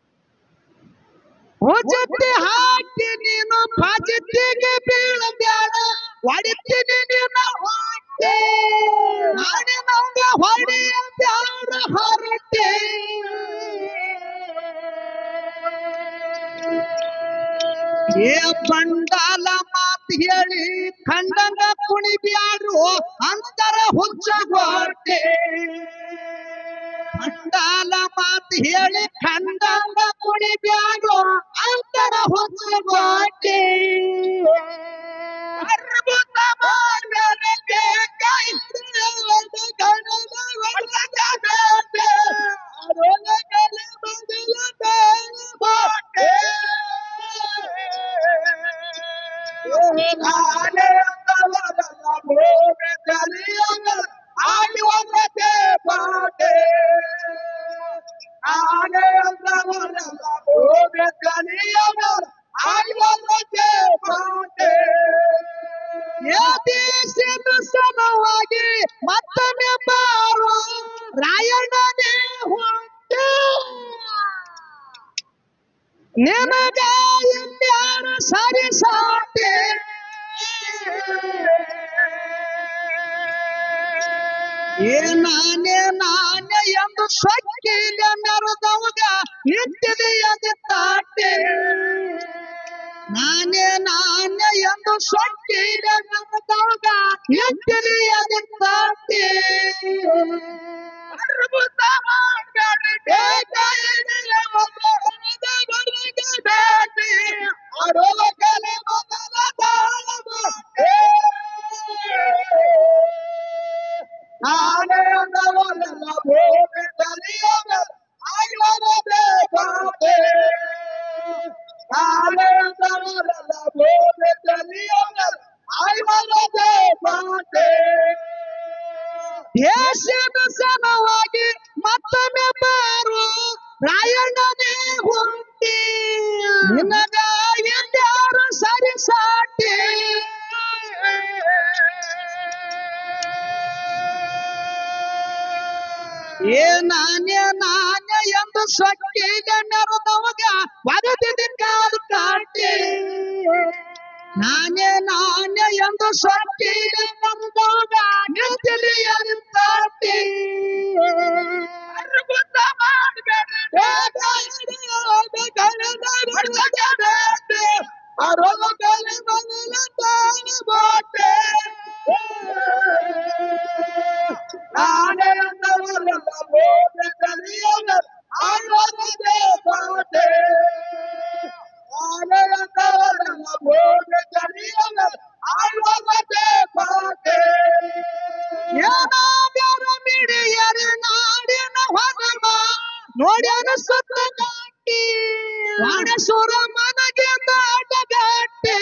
ಭುಜತ್ತಿ ಹಾಕಿ ನೀನು ಪಾಜಿತ್ತಿಗೆ ಬೀಳಬ್ಯಾಡ ಹೊಡಿತೀನಿ ನೀನು ಹೊಟ್ಟೆ ನಾಡಿನಂಗ ಹೊಡೆಯ ಬ್ಯಾಡ ಹೊರಟೆ ಏ ಬಂಡಾಲ ಮಾತು ಹೇಳಿ ಖಂಡಂಗ ಕುಣಿಬ್ಯಾಡ್ರು ಅಂತರ ಹುಚ್ಚಗೋಟೆ ಖಂಡಾಲ ಮಾತು ಹೇಳಿ ಖಂಡಂಗ ಕುಣಿಬ್ಯಾಡ್ರು ಅಂತರ ಹುಚ್ಚಗೋಟೆ ಅರ್ಬುದ ಮಾಡ್ಯಾನೆ ಕೈ ಗಣನ ಒಳಗಡೆ ಅರೊಳಗಡೆ ಬದಲ ಬೇರೆ ಬಾಟೆ. ನಾನೇ ಅಂದವರಲ್ಲ ಭೂಮಿ ತಲೆಯಲ್ಲ ಆಗಿ ಒಂದತೆ ಪಾಟೆ ನಾನೇ ಅಂದವರಲ್ಲ ಭೂಮಿ ತಲೆಯಲ್ಲ ಆಗಿ ಒಂದತೆ ಪಾಟೆ ದೇಶದ ಸಮವಾಗಿ ಮತ್ತೊಮ್ಮೆ ಬಾರೋ ರಾಯಣ್ಣನೇ ಹೊಂಟ ನಿಮಗ ಇನ್ಯಾರ ಸರಿ ಸಾಟಿ ಏ ನಾನೇ ನಾನೇ ಎಂದು ಸೊಕ್ಕಿಲ ಮೆರೆದವಾಗ ನಿಂತಿದೆಯದ ತಾಟೆ ನಾನೇ ನಾನೇ ಎಂದು ಸೊಕ್ಕಿಲ ಮೆರೆದವಾಗ ನಿಂತಿದೆಯದ ತಾಟೆ ಅರ್ಬುದ ಮಾಡಬೇಡಿ ಬೇಕಾಯಿಲ್ಲ ಬೇಟಿ ಅಡೋಲ ಕಲೆ ಮೊದಲ ತಾಳವು ನಾನೇ ಅಂದವರಲ್ಲ ಭೂಮಿ ತಲೆಯವ ಆಯುವದೇ ಬಾಬೆ ನಾನೇ ಅಂದವರಲ್ಲ ಭೂಮಿ ತಲೆಯವ ಆಯುವದೇ ಬಾಬೆ ದೇಶದ ಸಲವಾಗಿ ಮತ್ತೊಮ್ಮೆ ಬಾರು ರಾಯಣ್ಣನೇ ಹುಟ್ಟಿ ನಿನಗ ಎಂದ್ಯಾರು ಸರಿ ಸಾಟಿ ಏ ನಾಣ್ಯ ನಾಣ್ಯ ಎಂದು ಸೊಕ್ಕಿಗೆ ಮೆರೆದವಾಗ ಒದದಿದ್ದ ಕಾದು ಕಾಟಿ ನಾನೇ ನಾಣ್ಯ ಎಂದು ಸೊಕ್ಕಿಗೆ ಮೆರೆದವಾಗ ನಿಂತಿಲಿ ಎಂತಾಟಿ ಅರ್ಬುದ ಮಾಡಬೇಡಿ ಅರೋಗ ಕಲೆ ಮೊದಲ ತಾನು ಬಾಟೆ ನಾನೇ ಅಂದವರಲ್ಲ ಭೂಮಿ ತಲೆಯವ ಆಯುವದೇ ಬಾಟೆ ನಾನೇ ಅಂದವರಲ್ಲ ಭೂಮಿ ತಲೆಯವ ಆಯುವದೇ ಬಾಟೆ ಏನಾದ್ಯಾರ ಮಿಡಿಯರ ನಾಡಿನ ಹೊರಮ ನೋಡ್ಯಾನ ಸುತ್ತ ಗಾಟಿ ವಾಣಸುರ ಮನಗೆ ದಾಟಗಾಟೆ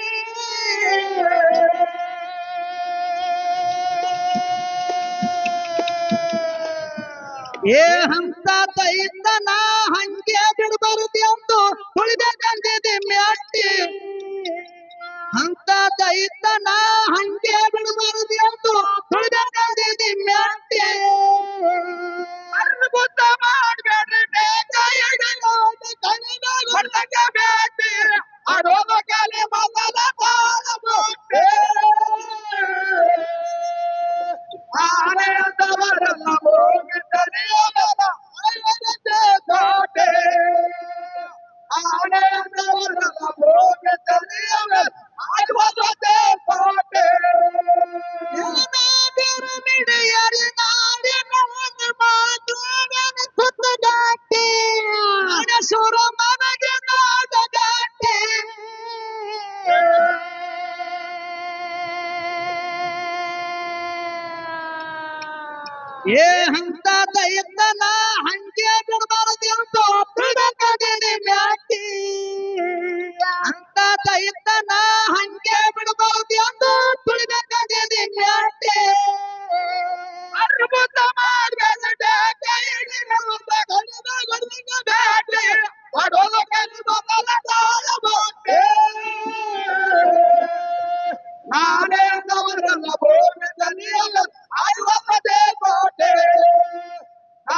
ಏ ಹಂತ ತೈತನ ಹಂಗೆ ಬಿಡಬಾರದು ಎಂದು ತುಳಿದ ಗಂದಿದೆ ಮ್ಯಾಟಿ ಹಂತ ತೈತನ ಹಂಗೆ ಬಿಡಬಾರದು ಎಂದು ತುಳಿದ ಗಂದಿದೆ ಮ್ಯಾಟಿ ಅರ್ಬುದ ಮಾಡಬೇಡಿ ಬೇಗ ಎಡಲೋದು ಕಲಿನ ಹೊರಗ ಬೇಟಿ ಅರೋಗ ಕಲೆ ಮೊದಲ ತಾಳ ಮುಟ್ಟೆ ಆನೆ ಅಂದವರಲ್ಲ ಭೂಮಿ ತಲೆಯವರ ಆಯುವದೇ ದಾಟೆ ಆನೆ ಅಂದವರಲ್ಲ ಭೂಮಿ ತಲೆಯವರ ಆಯುವದೇ ದಾಟೆ ಏನಾದರೂ ಮಿಡಿಯರಿ ನಾಡಿನ ಒಂದು ಮಾತು ಸುತ್ತ ದಾಟಿ ಸುರ ಮನಗೆ ನಾಡ ದಾಟಿ ಏ ಹಂತ ದೈತನ ಹಂಗೆ ಬಿಡಬಾರದು ಎಂದು ಬಿಡಕದಿರಿ ಮ್ಯಾಟಿ ಹಂತ ದೈತನ ಹಂಗೆ ಬಿಡಬಾರದು ಎಂದು ಬಿಡಕದಿರಿ ಮ್ಯಾಟಿ ಅರ್ಬುದ ಮಾಡಬೇಡ ಬೇಟಿ ಒಡೋದು ಕಲಿ ಮೊದಲ ತಾಳ ಮುಟ್ಟೆ ನಾನೇ ಅಂದವರಲ್ಲ ಭೂಮಿ ತಲೆಯಲ್ಲ ಆಯುವದೇ ಕೋಟೆ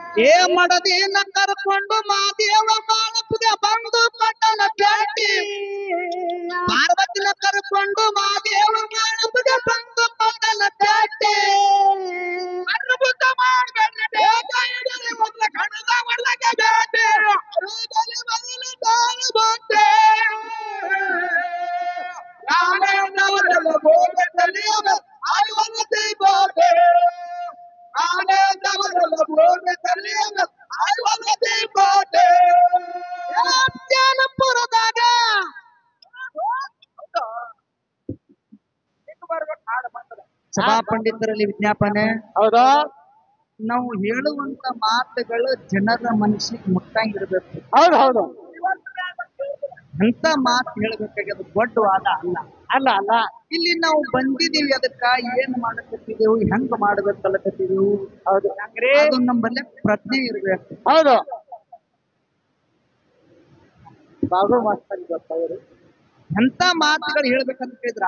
ಏ ಮಾಡದೇನ ಕರ್ಕೊಂಡು ಮಾದೇವ ಮಾಳಪುಗೆ ಬಂದು ಪಟ್ಟಣ ಭೇಟಿ ಪಾರ್ವತಿನ ಕರ್ಕೊಂಡು ಮಾದೇವ ಮಾಳಪುಗೆ ಬಂದು ಪಟ್ಟಣ ಭೇಟಿ ಅದ್ಭುತ ಮಾಡ್ಬೇಡ್ರಿ ಬೇಗ ಇಡಲಿ ಮೊದ್ಲ ಕಣದ ಒಳಗೆ ಬೇಟೆ ಅರುಗಲಿ ಮೊದಲು ತಾಳು ಬಂದೆ ನಾನೇ ನವರಲ್ಲ ಗೋಡೆ ತಲೆಯವ ಆಯುವನತೆ ಗೋಡೆ ನಾನೇ ನವರಲ್ಲ ಗೋಡೆ ತಲೆಯವ ಆಯುವನತೆ ಗೋಡೆ ಜಾನಪುರದಾಗ ಸಭಾ ಪಂಡಿತರಲ್ಲಿ ವಿಜ್ಞಾಪನೆ ಹೌದಾ ನಾವು ಹೇಳುವಂತ ಮಾತುಗಳು ಜನರ ಮನಸ್ಸಿಗೆ ಮುಟ್ಟಂಗಿರ್ಬೇಕು ಹೌದು ಹೌದು ಅಂತ ಮಾತು ಹೇಳ್ಬೇಕಾಗ್ಯದ ದೊಡ್ಡ ವಾದ ಅಲ್ಲ ಅಲ್ಲ ಅಲ್ಲ ಇಲ್ಲಿ ನಾವು ಬಂದಿದೀವಿ ಅದಕ್ಕ ಏನ್ ಮಾಡಕತ್ತಿದೆವು ಹೆಂಗ್ ಮಾಡ್ಬೇಕಲ್ಲಕತ್ತಿದೆವು ಹೌದು ಹಂಗ್ರಿ ಅದು ನಮ್ಮಲ್ಲೇ ಪ್ರಜ್ಞೆ ಇರ್ಬೇಕು ಹೌದು ಬಾಬು ಮಾಸ್ತರ್ ಗೊತ್ತವರು ಎಂತ ಮಾತುಗಳು ಹೇಳ್ಬೇಕಂತ ಹೇಳಿದ್ರ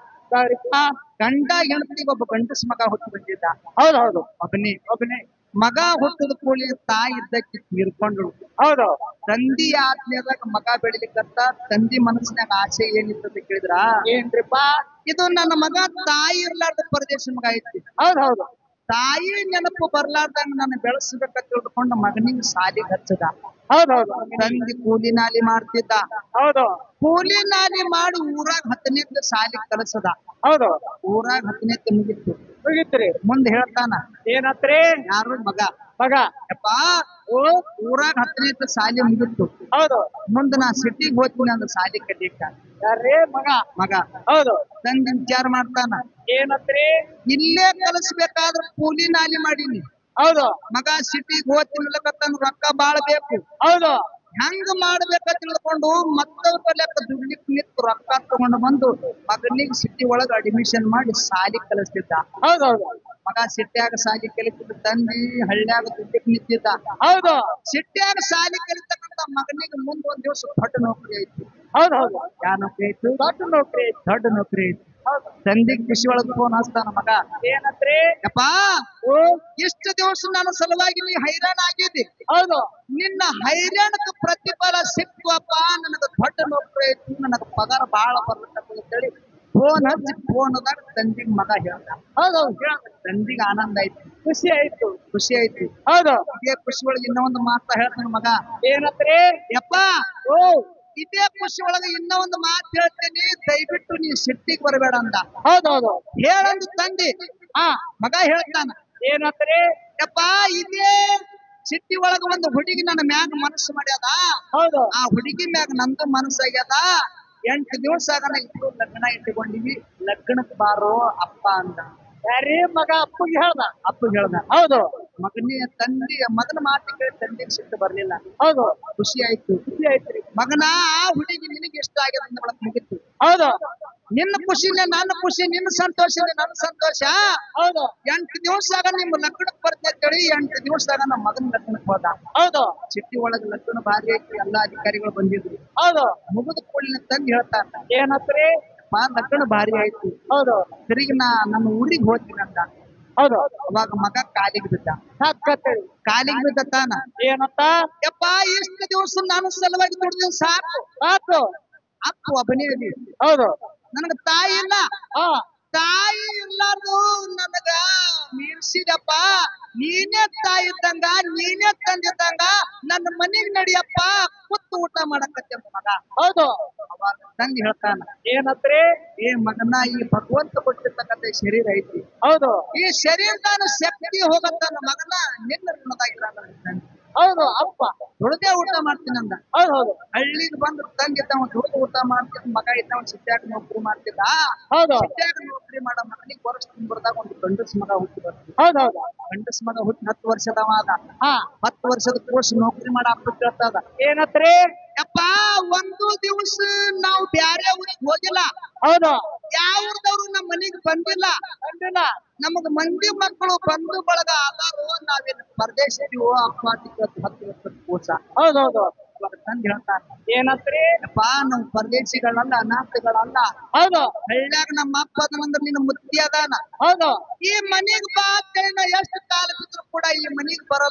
ಗಂಡ ಹೆಂಡತಿಗೆ ಒಬ್ಬ ಗಂಡಸ ಮಗ ಹುಟ್ಟು ಬಂದಿದ್ದ ಹೌದು ಹೌದು ಒಬ್ಬನೇ ಒಬ್ಬನೇ ಮಗ ಹುಟ್ಟದ ಕೂಡಲೇ ತಾಯಿ ಇದ್ದಕ್ಕೆ ತೀರ್ಕೊಂಡ್ರು ಹೌದು ತಂದಿ ಆತ್ಮೀಯದಾಗ ಮಗ ಬೆಳಿಲಿಕ್ಕಂತ ತಂದಿ ಮನಸ್ಸಿನಾಗ ಆಸೆ ಏನಿರ್ತದೆ ಕೇಳಿದ್ರ ಏನ್ರಿಪ್ಪ ಇದು ನನ್ನ ಮಗ ತಾಯಿ ಇರ್ಲಾರ್ದ ಪರದೇಶ ಮಗ ಐತಿ ಹೌದು ಹೌದು ತಾಯಿ ನೆನಪು ಬರ್ಲಾರ್ದಂಗ ನಾನು ಬೆಳೆಸ್ಬೇಕಂತ ತಿಳ್ಕೊಂಡು ಮಗನಿಗೆ ಸಾಲಿಗೆ ಹಚ್ಚದ ಹೌದು ಹೌದು ತಂದಿ ಕೂಲಿ ನಾಲಿ ಮಾಡ್ತಿದ್ದ ಹೌದು ಕೂಲಿ ನಾಲಿ ಮಾಡಿ ಊರಾಗ ಹತ್ತನೇದ್ದು ಸಾಲಿ ಕಲಸದ ಹೌದು ಊರಾಗ ಹತ್ತನೇದ್ದು ಮುಗಿತ್ತು ಮುಗಿತ್ರಿ ಮುಂದೆ ಹೇಳ್ತಾನ ಏನತ್ರಿ ಯಾರು ಮಗ ಮಗ ಯಪ್ಪ ಓ ಊರಾಗ ಹತ್ತನೇದ್ದು ಸಾಲಿ ಮುಗಿತ್ತು ಹೌದು ಮುಂದೆ ನಾ ಸಿಟಿಗೆ ಹೋಗ್ತೀನಿ ಅಂದ್ರೆ ಸಾಲಿ ಕಲಿಯಕ್ಕ ಯಾರೇ ಮಗ ಮಗ ಹೌದು ತಂದೆ ವಿಚಾರ ಮಾಡ್ತಾನ ಏನತ್ರಿ ಇಲ್ಲೇ ಕಲಿಸ್ಬೇಕಾದ್ರ ಕೂಲಿ ನಾಲಿ ಮಾಡೀನಿ ಹೌದು ಮಗ ಸಿಟಿಗೆ ಹೋಗ್ತಿನ್ಲಕತ್ತನ ರೊಕ್ಕ ಬಾಳ ಬೇಕು ಹೌದು ಹೆಂಗ್ ಮಾಡ್ಬೇಕ ತಿಳ್ಕೊಂಡು ಮತ್ತೊಬ್ಬ ಲೆಕ್ಕ ದುಡ್ಲಿಕ್ ನಿಂತು ರೊಕ್ಕ ತಗೊಂಡು ಬಂದು ಮಗನಿಗೆ ಸಿಟಿ ಒಳಗ ಅಡ್ಮಿಷನ್ ಮಾಡಿ ಸಾಲಿ ಕಲಿಸ್ತಿದ್ದ ಹೌದು ಹೌದು ಮಗ ಸಿಟ್ಯಾಗ ಸಾಲಿ ಕಲಿತಿದ್ದ ತಂದಿ ಹಳ್ಳ್ಯಾಗ ದುಡ್ಲಿಕ್ ನಿಂತಿದ್ದ ಹೌದು ಸಿಟ್ಯಾಗ ಸಾಲಿ ಕಲಿತಕ್ಕಂತ ಮಗನಿಗೆ ಮುಂದ್ ಒಂದ್ ದಿವಸ ದೊಡ್ಡ ನೌಕರಿ ಐತಿ ಹೌದು ಹೌದು ಯಾವ ನೌಕರಿ ಐತಿ ದೊಡ್ಡ ನೌಕರಿ ಐತಿ. ದೊಡ್ಡ ನೌಕರಿ ಐತಿ ಹೌದು ತಂದಿಗ್ ಕೃಷಿ ಒಳಗ ಫೋನ್ ಹಚ್ತಾನ ಮಗ ಏನತ್ರಿ ಯಪ್ಪಾ ಓ ಇಷ್ಟು ದಿವಸ ನನ್ನ ಸಲುವಾಗಿ ನೀ ಹೈರಾಣ ಆಗಿದ್ದಿ ಹೌದು ನಿನ್ನ ಹೈರಾಣಕ ಪ್ರತಿಫಲ ಸಿಕ್ತುವಪ್ಪ ನನಗ ದೊಡ್ಡ ನೌಕರಿ ಐತಿ ನನಗ ಪಗಾರ ಬಾಳ ಬರ್ಲಕತ್ತ ಅಂತೇಳಿ ಫೋನ್ ಹಚ್ಚಿ ಫೋನ್ದಾಗ ತಂದಿಗ್ ಮಗ ಹೇಳ್ದ ಹೌದು ಹೌದು ಹೇಳ. ತಂದಿಗ್ ಆನಂದ ಐತಿ ಖುಷಿ ಆಯ್ತು ಖುಷಿ ಐತಿ ಹೌದು ಇದೇ ಖುಷಿ ಒಳಗೆ ಇನ್ನೊಂದು ಮಾತ ಹೇಳ್ತಾನ ಮಗ ಏನತ್ರಿ ಯಪ್ಪ ಓ ಇದೇ ಖುಷಿ ಒಳಗೆ ಇನ್ನೂ ಒಂದು ಮಾತು ಹೇಳ್ತೀನಿ ದಯವಿಟ್ಟು ನೀ ಸಿಟ್ಟಿಗೆ ಬರಬೇಡ ಅಂದ ಹೌದು ಹೌದು ಹೇಳಂದು ತಂದಿ ಹಾ ಮಗ ಹೇಳ್ತಾನ ಏನತ್ರಿ ಯಪ್ಪ ಇದೇ ಸಿಟ್ಟಿ ಒಳಗ ಒಂದು ಹುಡುಗಿ ನನ್ನ ಮ್ಯಾಗ ಮನಸ್ಸು ಮಾಡ್ಯಾದ ಹೌದು ಆ ಹುಡುಗಿ ಮ್ಯಾಗ ನಂದು ಮನಸ್ಸಾಗ್ಯದ ಎಂಟು ದಿವಸ ಆಗನ ಇಬ್ರು ಲಗ್ನ ಇಟ್ಟುಕೊಂಡಿವಿ ಲಗ್ನಕ್ ಬಾರೋ ಅಪ್ಪ ಅಂದ ಯಾರೀ ಮಗ ಅಪ್ಪಗೆ ಹೇಳ್ದ ಅಪ್ಪ ಹೇಳ್ದ ಹೌದು ಮಗನಿ ತಂದಿ ಮಗನ ಮಾತು ಕೇಳಿ ತಂದಿಗೆ ಸಿಟ್ಟು ಬರ್ಲಿಲ್ಲ ಹೌದು ಖುಷಿ ಆಯ್ತು ಖುಷಿ ಆಯ್ತ್ರಿ ಮಗನ ಆ ಹುಡುಗಿ ನಿನಗೆ ಇಷ್ಟ ಆಗ್ಯದ ಅಂದ ಒಳಗ್ ಮುಗಿತು ಹೌದು ನಿನ್ನ ಖುಷಿನೇ ನನ್ನ ಖುಷಿ ನಿನ್ನ ಸಂತೋಷನೇ ನನ್ನ ಸಂತೋಷ ಹೌದು ಎಂಟು ದಿವಸ ಆಗ ನಿಮ್ಮ ಲಗ್ನಕ್ ಬರ್ತೈತೆ ಅಂತೇಳಿ ಎಂಟು ದಿವಸ ಆಗ ನಮ್ಮ ಮಗನ ಲಗ್ನಕ್ ಹೋದ ಹೌದು ಸಿಟಿ ಒಳಗ ಲಗ್ನ ಭಾರಿ ಐತಿ ಎಲ್ಲಾ ಅಧಿಕಾರಿಗಳು ಬಂದಿದ್ರು ಹೌದು ಮುಗಿದ ಕೂಡಲೇ ತಂದು ಹೇಳ್ತಾರ ಏನತ್ರಿ ಮಾ ಲಗ್ನ ಭಾರಿ ಆಯ್ತು ಹೌದು ತಿರುಗಿ ನಾ ನಮ್ಮ ಊರಿಗೆ ಹೋಗ್ತೀನಿ ಅಂತ ಹೌದು ಅವಾಗ ಮಗ ಕಾಲಿಗೆ ಬಿದ್ದ ಸಾಕತ್ತೇಳಿ ಕಾಲಿಗೆ ಬಿದ್ದ ತಾನ ಏನತ್ತ ಯಪ್ಪ ಇಷ್ಟು ದಿವಸ ನಾನು ಸಲುವಾಗಿ ದುಡ್ದಿನ ಸಾಕು ಸಾಕು ಅಪ್ಪ ಒಬ್ಬನೇ ಅದಿ ಹೌದು ನನಗ ತಾಯಿ ಇಲ್ಲ ಹಾ ತಾಯಿ ಇರ್ಲಾರ್ದು ನನಗ ಮೀರ್ಸಿದಪ್ಪ ನೀನೇ ತಾಯಿ ಇದ್ದಂಗ ನೀನೇ ತಂದಿದ್ದಂಗ ನನ್ನ ಮನೆಗ್ ನಡಿಯಪ್ಪ ಕೂತು ಊಟ ಮಾಡಕತ್ತೆ ಮಗ ಹೌದು ಅವಾಗ ತಂಗಿ ಹೇಳ್ತಾನ ಏನತ್ರಿ ಏ ಮಗನ ಈ ಭಗವಂತ ಕೊಟ್ಟಿರ್ತಕ್ಕಂಥ ಈ ಶರೀರ ಐತಿ ಹೌದು ಈ ಶರೀರದಾನ ಶಕ್ತಿ ಹೋಗತ್ತಾನ ಮಗನ ನಿನ್ನ ಋಣದಾಗಿಲ್ಲ ನನ್ನ ತಂದೆ ಹೌದು ಅಪ್ಪ ದುಡ್ದೇ ಊಟ ಮಾಡ್ತೀನಿ ಅಂದ ಹೌದು ಹೌದು ಹಳ್ಳಿಗೆ ಬಂದು ತಂಗಿದ್ದವ ದುಡ್ದು ಊಟ ಮಾಡ್ತಿದ್ದ ಮಗ ಇದ್ದವ ಸಿಟ್ಯಾಗ ನೌಕರಿ ಮಾಡ್ತಿದ್ದ ಹೌದು ಸಿಟ್ಯಾಗ ನೌಕರಿ ಮಾಡೋ ಮಗನಿಗೆ ವರ್ಷ ತುಂಬಿದಾಗ ಒಂದು ಗಂಡಸ್ ಮಗ ಹುಟ್ಟಿ ಬರ್ತದೆ ಹೌದು ಹೌದು ಗಂಡಸ್ ಮಗ ಹುಟ್ಟಿ ಹತ್ತು ವರ್ಷದವ ಅದ ಹಾ ಹತ್ತು ವರ್ಷದ ಕೋರ್ಸ್ ನೌಕರಿ ಮಾಡ ಅಪ್ಪ ಕೇಳ್ತದ ಏನತ್ರಿ ಯಪ್ಪ ಒಂದು ದಿವಸ ನಾವು ಬ್ಯಾರೆ ಊರಿಗೆ ಹೋಗಿಲ್ಲ ಹೌದು ಯಾವ ಊರ್ದವ್ರು ನಮ್ಮ ಮನೆಗೆ ಬಂದಿಲ್ಲ ಕಂಡಿಲ್ಲ ನಮಗ ಮಂದಿ ಮಕ್ಕಳು ಬಂಧು ಬಳಗ ಆದಾರು ನಾವೇನು ಪರದೇಶದೀವೋ ಅಪ್ಪ ಅಂತ ಕೇಳ್ತು ಹತ್ತು ವರ್ಷದ ಕೋರ್ಸ ಹೌದು ಹೌದು ಅವಾಗ ತಂದು ಹೇಳ್ತಾನೆ ಏನತ್ರಿ ಯಪ್ಪ ನಾವು ಪರದೇಶಿಗಳಲ್ಲ ಅನಾಥಗಳಲ್ಲ ಹೌದು ಹಳ್ಳ್ಯಾಗ ನಮ್ಮ ಅಪ್ಪ ಅದಂದ್ರ ನಿನ್ನ ಮುತ್ತಿ ಅದಾನ ಹೌದು ಈ ಮನಿಗ್ ಬಾ ಅಂತೇಳಿ ನಾ ಎಷ್ಟು ಕಾಲ ಬಿದ್ರು ಕೂಡ ಈ ಮನಿಗ್ ಬರಲ್ಲ ನನ್ನ ಮಗ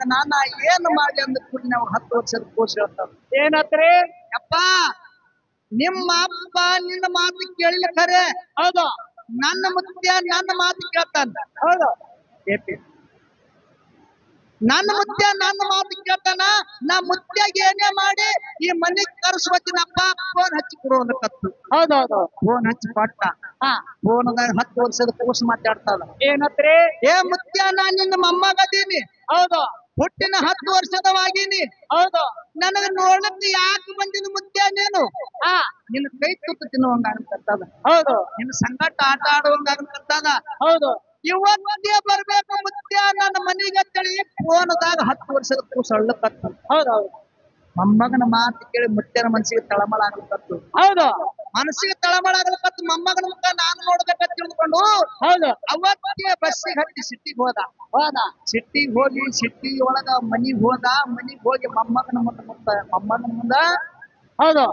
ಮಗನ ನಾ ಏನ್ ಮಾಡ್ಲಿ ಅಂದ ಕೂಡಿ ನಾವು ಹತ್ತು ವರ್ಷದ ಕೋಶ ಹೇಳ್ತಾವ ಏನತ್ರಿ ಯಪ್ಪ ನಿಮ್ಮ ಅಪ್ಪ ನಿನ್ನ ಮಾತು ಕೇಳಿಲ್ಲ ಖರೆ ಹೌದು ನನ್ನ ಮುತ್ಯ ನನ್ನ ಮಾತು ಕೇಳ್ತಾನ ಹೌದು ಏಪಿ ನನ್ನ ಮುತ್ಯ ನನ್ನ ಮಾತು ಕೇಳ್ತಾನ ನಾ ಮುತ್ಯಾಗ ಏನೇ ಮಾಡಿ ಈ ಮನೆಗ್ ಕರ್ಸ್ಕೊತೀನಪ್ಪ ಫೋನ್ ಹಚ್ಚಿ ಕೊಡುವಂತ ಕತ್ತು ಹೌದು ಹೌದು ಫೋನ್ ಹಚ್ಚಿ ಕೊಟ್ಟ ಹಾ ಫೋನ್ದಾಗ ಹತ್ತು ವರ್ಷದ ಕೂಸು ಮಾತಾಡ್ತಾಳ ಏನತ್ರಿ ಏ ಮುತ್ಯ ನಾ ನಿನ್ನ ಮೊಮ್ಮಗದೀನಿ ಹೌದು ಹುಟ್ಟಿನ ಹತ್ತು ವರ್ಷದವಾಗಿನಿ ಹೌದು ನನಗ ನೋಡಕ್ಕೆ ಯಾಕೆ ಬಂದಿನ ಮುತ್ಯ ನೀನು ಹಾ ನಿನ್ನ ಕೈ ತುತ್ತು ತಿನ್ನುವಂಗ ಆಗತ್ತದ ಹೌದು ನಿನ್ನ ಸಂಗಟ ಆಟ ಆಡುವಂಗ ಆಗತ್ತದ ಹೌದು ಇವತ್ತೇ ಬರ್ಬೇಕು ಮುತ್ಯ ನನ್ನ ಮನೆಗೆ ತಳಿ ಫೋನದಾಗ ಹತ್ತು ವರ್ಷದ ಕೂಸು ಅಳ್ಳಕತ್ತು ಹೌದು ಹೌದು ಮೊಮ್ಮಗನ ಮಾತು ಕೇಳಿ ಮುತ್ಯನ ಮನಸ್ಸಿಗೆ ತಳಮಳ ಆಗ್ಲಕತ್ತು ಹೌದು ಮನಸ್ಸಿಗೆ ತಳಮಳ ಆಗ್ಲಕತ್ತು ಮೊಮ್ಮಗನ ಮುಖ ನಾನು ನೋಡ್ಬೇಕಂತ ತಿಳ್ಕೊಂಡು ಹೌದು ಅವತ್ತೇ ಬಸ್ಸಿಗೆ ಹತ್ತಿ ಸಿಟ್ಟಿಗೆ ಹೋದ ಹೋದ ಸಿಟ್ಟಿಗೆ ಹೋಗಿ ಸಿಟ್ಟಿ ಒಳಗ ಮನಿಗ್ ಹೋದ ಮನಿಗ್ ಹೋಗಿ ಮೊಮ್ಮಗನ ಮುಂದ ಮುತ್ತ ಮೊಮ್ಮಗನ ಮುಂದ ಹೌದು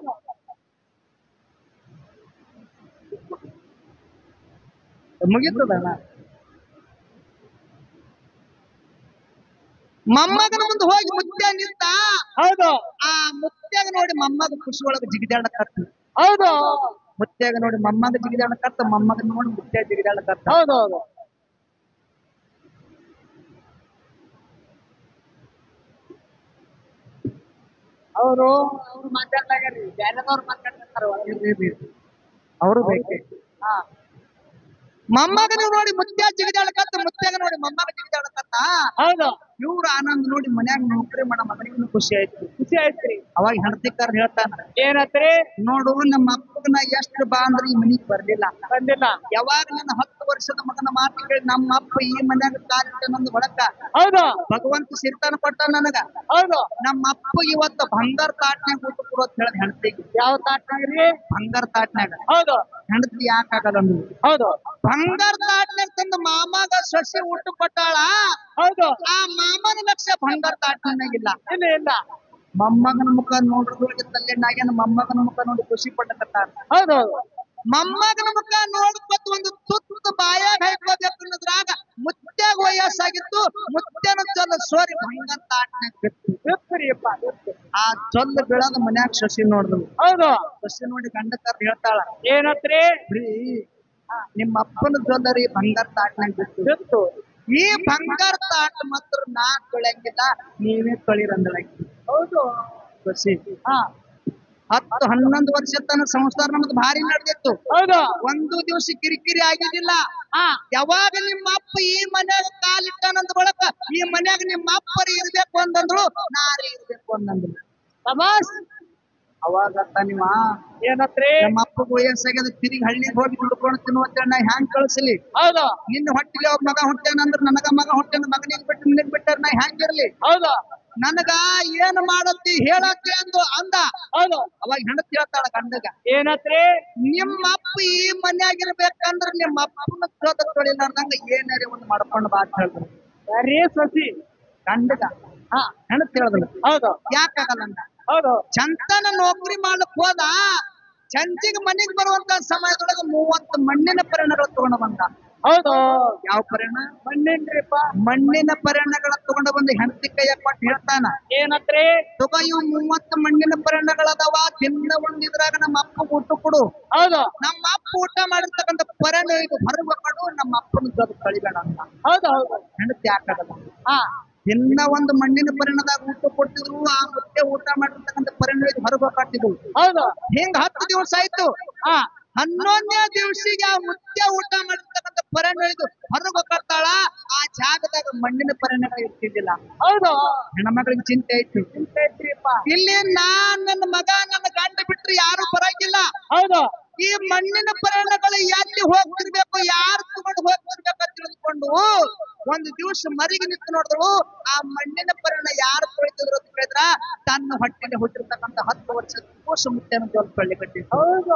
ಮುಗಿತದಣ್ಣ ಮೊಮ್ಮಗನ ಮುಂದೆ ಹೋಗಿ ಮುತ್ಯ ನಿಂತ ಹೌದು ಆ ಮುತ್ಯಾಗ ನೋಡಿ ಮೊಮ್ಮಗ ಖುಷಿ ಒಳಗ ಜಿಗಿದಾಡಕತ್ತು ಹೌದು ಮುತ್ಯಾಗ ನೋಡಿ ಮೊಮ್ಮಗ ಜಿಗಿದಾಡಕತ್ತ ಮೊಮ್ಮಗ ನೋಡಿ ಮುತ್ಯ ಜಿಗಿದಾಡಕತ್ತ ಹೌದು ಹೌದು ಅವರು ಅವ್ರು ಮಾತಾಡ್ಲಾಗ್ಯಾರ್ರಿ ಬೇರೆದವ್ರು ಮಾತಾಡ್ತಾರ ಅವರು ಬೇಕೆ ಹಾ ಮೊಮ್ಮಗನ ನೋಡಿ ಮುತ್ಯ ಜಿಗಿದಾಡಕತ್ತ ಮುತ್ಯಾಗ ನೋಡಿ ಮೊಮ್ಮಗ ಜಿಗಿದಾಡಕತ್ತ ಹೌದು ಇವ್ರ ಆನಂದ್ ನೋಡಿ ಮನ್ಯಾಗ ನೌಕರಿ ಮಾಡೋ ಮಗನಿಗೂ ಖುಷಿ ಆಯ್ತು ಖುಷಿ ಆಯ್ತ್ರಿ ಅವಾಗ ಹೆಂಡತಿಕಾರ ಹೇಳ್ತಾನ ಏನತ್ರಿ ನೋಡು ನಮ್ಮ ಅಪ್ಪಗ ನಾ ಎಷ್ಟು ಬಾ ಅಂದ್ರೆ ಈ ಮನಿಗ್ ಬರ್ಲಿಲ್ಲ ಬಂದಿಲ್ಲ ಯಾವಾಗ ನನ್ನ ಹತ್ತು ವರ್ಷದ ಮಗನ ಮಾತು ಕೇಳಿ ನಮ್ಮ ಅಪ್ಪ ಈ ಮನ್ಯಾಗ ಕಾಲಿಟ್ಟ ನಂದು ಹೊಳಕ ಹೌದು ಭಗವಂತ ಸಿರ್ತಾನ ಕೊಟ್ಟ ನನಗ ಹೌದು ನಮ್ಮ ಅಪ್ಪ ಇವತ್ತ ಬಂಗಾರ ತಾಟ್ನ್ಯಾಗ ಊಟ ಕೊಡು ಅಂತ ಹೇಳಿ ಹೆಂಡತಿಗೆ ಯಾವ ತಾಟ್ನಾಗ್ರಿ ಬಂಗಾರ ತಾಟ್ನ್ಯಾಗ ಹೌದು ಹೆಂಡತಿ ಯಾಕಾಗಲ್ಲ ಅಂದ್ರು ಹೌದು ಬಂಗಾರ ತಾಟ್ನ್ಯಾಗ ತಂದು ಮಾಮಾಗ ಸೊಸೆ ಊಟ ಕೊಟ್ಟಾಳ ಹೌದು ಆ ಮಾಮನ ಲಕ್ಷ ಬಂಗಾರ ತಾಟ್ನ್ಯಾಗಿಲ್ಲ ಇಲ್ಲ ಇಲ್ಲ ಮೊಮ್ಮಗನ ಮುಖ ನೋಡಿದ್ರೊಳಗೆ ತಲೆನಾಗೇನ ಮೊಮ್ಮಗನ ಮುಖ ನೋಡಿ ಖುಷಿ ಪಟ್ಟಕತ್ತಾರ ಹೌದು ಹೌದು ಮೊಮ್ಮಗನ ಮುಖ ನೋಡ್ಕೊತ ಒಂದು ತುತ್ತು ಬಾಯಾಗ ಹಾಕೋಬೇಕು ಅನ್ನೋದ್ರಾಗ ಮುತ್ಯಾಗ ವಯಸ್ಸಾಗಿತ್ತು ಮುತ್ಯನ ಚೊಲ್ಲ ಸೋರಿ ಬಂಗಾರ ತಾಟ್ನ್ಯಾಗ ಬಿತ್ತು ಗೊತ್ತರಿಯಪ್ಪ ಗೊತ್ತು ಆ ಚೊಲ್ಲ ಬೀಳದ ಮನ್ಯಾಗ ಶಶಿ ನೋಡಿದ್ಲು ಹೌದು ಶಶಿ ನೋಡಿ ಗಂಡಕರ್ ಹೇಳ್ತಾಳ ಏನತ್ರಿ ರೀ ನಿಮ್ಮ ಅಪ್ಪನ ಜ್ವಲ್ಲರಿ ಬಂಗಾರ ತಾಟ್ನಾಗ ಬಿತ್ತು ಗೊತ್ತು ಈ ಬಂಗಾರ ತಾಟ್ ಮಾತ್ರ ನಾ ತೊಳೆಯಂಗಿಲ್ಲ ನೀವೇ ತೊಳಿರಂದಳಾಕಿ ಹೌದು ಶಶಿ ಹಾ ಹತ್ತು ಹನ್ನೊಂದು ವರ್ಷ ತನ ಸಂಸಾರ ನಮ್ದು ಭಾರಿ ನಡೆದಿತ್ತು ಹೌದು ಒಂದು ದಿವಸ ಕಿರಿಕಿರಿ ಆಗಿದ್ದಿಲ್ಲ ಹಾ ಯಾವಾಗ ನಿಮ್ಮ ಅಪ್ಪ ಈ ಮನ್ಯಾಗ ಕಾಲಿಟ್ಟನಂದ ಬಳಕ ಈ ಮನ್ಯಾಗ ನಿಮ್ಮ ಅಪ್ಪರಿ ಇರ್ಬೇಕು ಅಂತಂದ್ರು ನಾರೇ ಇರ್ಬೇಕು ಅಂತಂದ್ರು ತಮಾಸ್ ಅವಾಗ ನೀವ ಏನತ್ರಿ ನಮ್ಮ ಅಪ್ಪಗ ವಯಸ್ಸಾಗ್ಯದ ತಿರುಗಿ ಹಳ್ಳಿಗೆ ಹೋಗಿ ದುಡ್ಕೊಂಡು ತಿನ್ನುವಂತ ನಾ ಹ್ಯಾಂಗ್ ಕಳಿಸ್ಲಿ ಹೌದು ನಿನ್ನ ಹೊಟ್ಟಿಗೆ ಒಬ್ಬ ಮಗ ಹುಟ್ಟ್ಯಾನಂದ್ರ ನನಗ ಮಗ ಹುಟ್ಟ್ಯಾನ ಮಗನಿಗೆ ಬಿಟ್ಟು ನಿನಗ್ ಬಿಟ್ಟಾರ ನಾ ಹ್ಯಾಂಗಿರ್ಲಿ ಹೌದು ನನಗ ಏನ್ ಮಾಡತ್ತಿ ಹೇಳತ್ತಿ ಅಂದು ಅಂದ ಹೌದು ಅವಾಗ ಹೆಣತ್ ಹೇಳ್ತಾಳ ಗಂಡಗ ಏನತ್ರಿ ನಿಮ್ಮ ಅಪ್ಪ ಈ ಮನ್ಯಾಗಿರ್ಬೇಕಂದ್ರ ನಿಮ್ಮ ಅಪ್ಪನ ಜೊತೆ ತೊಳಿಲಾರ್ದಂಗ ಏನಾರ ಒಂದ್ ಮಾಡ್ಕೊಂಡು ಬಾ ಅಂತ ಹೇಳಿದ್ರು ಸರಿ ಸಸಿ ಗಂಡಗ ಹಾ ಹೆಣತ್ ಹೇಳಿದ್ರು ಹೌದು ಯಾಕಾಗಲ್ಲ ಅಂದ ಹೌದು ಚಂತನ ನೌಕರಿ ಮಾಡ್ಲಕ್ ಹೋದ ಚಂಚಿಗೆ ಮನೆಗ್ ಬರುವಂತ ಸಮಯದೊಳಗ ಮೂವತ್ತು ಮಣ್ಣಿನ ಪರಿಣಗಳು ತಗೊಂಡು ಬಂದ ಹೌದು ಯಾವ ಪರಿಣ ಮಣ್ಣಿನ್ರಿಪ್ಪ ಮಣ್ಣಿನ ಪರಿಣಗಳ ತಗೊಂಡು ಬಂದು ಹೆಂಡತಿ ಕೈಯ ಕೊಟ್ಟು ಹೇಳ್ತಾನ ಏನತ್ರಿ ತಗೋ ಇವು ಮೂವತ್ತು ಮಣ್ಣಿನ ಪರಿಣಗಳದಾವ ತಿನ್ನ ಒಂದ್ ಇದ್ರಾಗ ನಮ್ಮ ಅಪ್ಪ ಊಟ ಕೊಡು ಹೌದು ನಮ್ಮ ಅಪ್ಪ ಊಟ ಮಾಡಿರ್ತಕ್ಕಂಥ ಪರಿಣ ಇದು ಹೊರಗೆ ಕೊಡು ನಮ್ಮ ಅಪ್ಪನ ಜೊತೆ ಕಳಿಬೇಡ ಅಂತ ಹೌದು ಹೌದು ಹೆಂಡತಿ ಯಾಕಾಗಲ್ಲ ಹಾ ತಿನ್ನ ಒಂದು ಮಣ್ಣಿನ ಪರಿಣದಾಗ ಊಟ ಕೊಡ್ತಿದ್ರು ಆ ಮುತ್ತೆ ಊಟ ಮಾಡಿರ್ತಕ್ಕಂಥ ಪರಿಣ ಇದು ಹೊರಗೆ ಕಾಡ್ತಿದ್ರು ಹೌದು ಹಿಂಗ ಹತ್ತು ದಿವಸ ಆಯ್ತು ಹಾ ಹನ್ನೊಂದನೇ ದಿವಸಿಗೆ ಆ ಮುತ್ಯ ಊಟ ಮಾಡಿರ್ತಕ್ಕಂಥ ಪರಿಣ ಇದು ಹೊರಗೆ ಕಟ್ತಾಳ ಆ ಜಾಗದಾಗ ಮಣ್ಣಿನ ಪರಿಣಗಳು ಇರ್ತಿದ್ದಿಲ್ಲ ಹೌದು ಹೆಣ್ಮಕ್ಳಿಗೆ ಚಿಂತೆ ಐತಿ ಐತ್ರಿಪ್ಪ ಇಲ್ಲಿ ನಾನ್ ನನ್ನ ಮಗ ನನ್ನ ಗಂಡ ಬಿಟ್ರೆ ಯಾರು ಬರಂಗಿಲ್ಲ ಹೌದು ಈ ಮಣ್ಣಿನ ಪರಿಣಗಳು ಎಲ್ಲಿ ಹೋಗ್ತಿರ್ಬೇಕು ಯಾರು ತಗೊಂಡು ಹೋಗ್ತಿರ್ಬೇಕು ಅಂತ ತಿಳಿದುಕೊಂಡು ಒಂದು ದಿವಸ ಮರಿಗೆ ನಿಂತು ನೋಡಿದ್ರು ಆ ಮಣ್ಣಿನ ಪರಿಣ ಯಾರು ತೊಳಿತಿದ್ರು ಅಂತ ಕೇಳಿದ್ರ ತನ್ನ ಹೊಟ್ಟೆಗೆ ಹುಟ್ಟಿರ್ತಕ್ಕಂಥ ಹತ್ತು ವರ್ಷದ ಕೋಶ ಮುತ್ಯನ ಜೋಲ್ ತೊಳಿಕಟ್ಟಿ ಹೌದು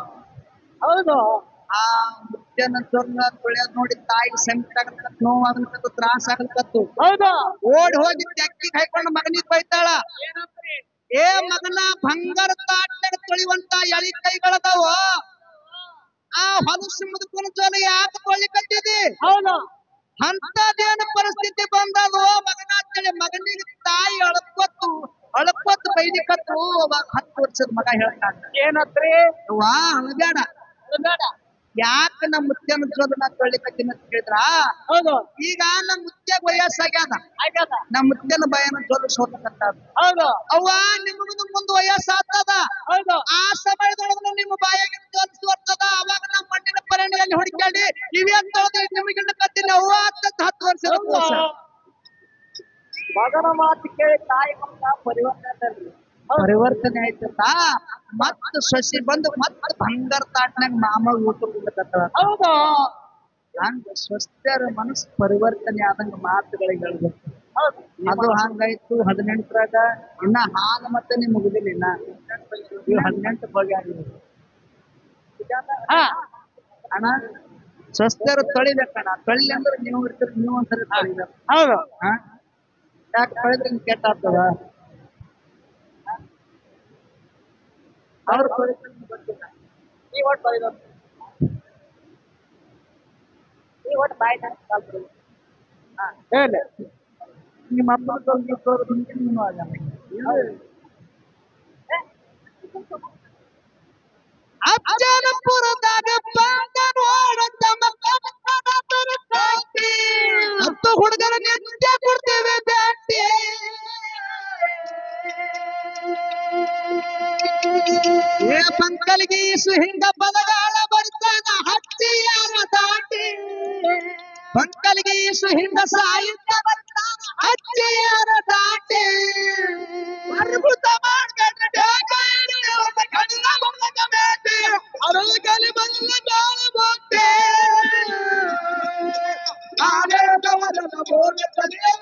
ಹೌದು ಆ ಮುತ್ಯನ ಜೋಲ್ನ ತೊಳೆಯೋದ್ ನೋಡಿ ತಾಯಿ ಸಂಕಟ ಆಗಲ್ಕತ್ತು ನೋವಾಗಲ್ಕತ್ತು ತ್ರಾಸ ಆಗಲ್ಕತ್ತು ಹೌದು ಓಡಿ ಹೋಗಿ ತೆಕ್ಕಿಗೆ ಹಾಕೊಂಡು ಮಗನಿಗೆ ಬೈತಾಳ ಏನತ್ರಿ ಏ ಮಗನ ಬಂಗಾರ ತಾಟ್ನಾಗ ತೊಳಿವಂತ ಎಳಿ ಕೈಗಳದಾವ ಆ ಹೊಲಸು ಮುದುಕನ ಜೋಲ ಯಾಕೆ ತೊಳಿ ಕಟ್ಟಿದಿ ಹೌದು ಅಂತದೇನು ಪರಿಸ್ಥಿತಿ ಬಂದದು ಮಗನ ಅಂತೇಳಿ ಮಗನಿಗೆ ತಾಯಿ ಅಳಕೊತ್ತು ಅಳಕೊತ್ತು ಬೈಲಿಕತ್ತು ಅವಾಗ ಹತ್ತು ವರ್ಷದ ಮಗ ಹೇಳ್ತಾನ ಏನತ್ರಿ ವಾ ಅಳಬೇಡ ಬೇಡ ಯಾಕ ನಮ್ಮ ಮುತ್ಯನ ಜೋದ ನಾ ತೊಳಿಕತ್ತೀನಿ ಅಂತ ಕೇಳಿದ್ರ ಹೌದು ಈಗ ನಮ್ಮ ಮುತ್ಯಾಗ ವಯಸ್ಸಾಗ್ಯಾದ ಆಗ್ಯದ ನಮ್ಮ ಮುತ್ಯನ ಭಯನ ಜೋದ ಸೋತಕತ್ತ ಹೌದು ಅವ್ವ ನಿಮಗದು ಮುಂದ್ ವಯಸ್ಸಾಗ್ತದ ಹೌದು ಆ ಸಮಯದೊಳಗ ನಿಮ್ಮ ಬಾಯಾಗ ತೋರಿಸಿ ಬರ್ತದ ಅವಾಗ ನಮ್ಮ ಮಣ್ಣಿನ ಪರಿಣಿಯಲ್ಲಿ ಹುಡುಕಾಡಿ ಇವೇ ತೊಳೆದ್ರೆ ನಿಮಗಿನ್ನ ಕತ್ತಿನ ಅವ್ವ ಅಂತ ಹತ್ತು ವರ್ಷದ ಕೂಸ. ಮಗನ ಮಾತು ಕೇಳಿ ತಾಯಿ ಮಗ ಪರಿವರ್ತನೆ ಪರಿವರ್ತನೆ ಆಯ್ತದ ಮತ್ತ ಸಸಿ ಬಂದು ಮತ್ತ ಬಂಗಾರ ತಾಟ್ನಾಗ ಮಾಮ ಊಟ ಕೊಡ್ತದ ಹೌದು ಹಂಗ ಸ್ವಸ್ಥರ ಮನಸ್ಸು ಪರಿವರ್ತನೆ ಆದಂಗ ಮಾತುಗಳಿಗೆ ಹೇಳ್ಬೇಕು ಹೌದು ಅದು ಹಂಗಾಯ್ತು ಹದಿನೆಂಟರಾಗ ಇನ್ನ ಹಾಲು ಮತ್ತೆ ನಿಮ್ ಮುಗಿದಿಲ್ಲ ಇನ್ನ ಇವ್ ಹದಿನೆಂಟು ಬಗ್ಗೆ ಆಗಿಲ್ಲ ಹಾ ಅಣ್ಣ ಸ್ವಸ್ಥರು ತೊಳಿಬೇಕಣ್ಣ ತೊಳಿ ಅಂದ್ರೆ ನೀವು ಇರ್ತೀರಿ ನೀವು ಒಂದ್ಸರಿ ತೊಳಿಬೇಕು ಹೌದು ಹಾ ಯಾಕೆ ತೊಳೆದ್ರೆ ಹಿಂಗ್ ಕೆಟ್ಟ ಆಗ್ತದ ಅವ್ರು ತೊಳಿತಾರೆ ನಿಮ್ಗ್ ಗೊತ್ತಿಲ್ಲ. ಈ ಒಟ್ಟು ಬರೀಬೇಕು ಈ ಒಟ್ಟು ಬಾಯ್ದ ಹೇಳಿ ನಿಮ್ಮ ಅಪ್ಪ ತೊಳ್ದಿದ್ದವ್ರು ಹಿಂಗೆ ನೀವು ಆಗಲ್ಲ ಅಜ್ಜನಪುರದಾಗ ಬಂದ ನೋಡ ತಮ್ಮ ಕನಕನ ತರಕಾರಿ. ಹತ್ತು ಹುಡುಗರ ನಿತ್ಯ ಕೊಡ್ತೇವೆ ಬ್ಯಾಟಿ ಏ ಪಂಕಲಿಗೆ ಈಸು ಹಿಂಗ ಪದಗಾಳ ಬರ್ತಾನ ಹಚ್ಚಿಯಾರ ದಾಟಿ ಪಂಕಲಿಗೆ ಈಸು ಹಿಂಗ ಸಾಹಿತ್ಯ ಬರ್ತಾನ ಹಚ್ಚಿಯಾರ ದಾಟಿ ಅದ್ಭುತ ಮಾಡ್ಕೊಂಡ ಢಾಕ ಹಿಡಿಯೋದ ಕಣ್ಣ ಬಂದ ಬೇಟಿ ಅರಳಕಲಿ ಬಂದ ಬಾಳ ಬೋಟೆ ಆಡೇದವರನ ಬೋಲೆ ತಲೆ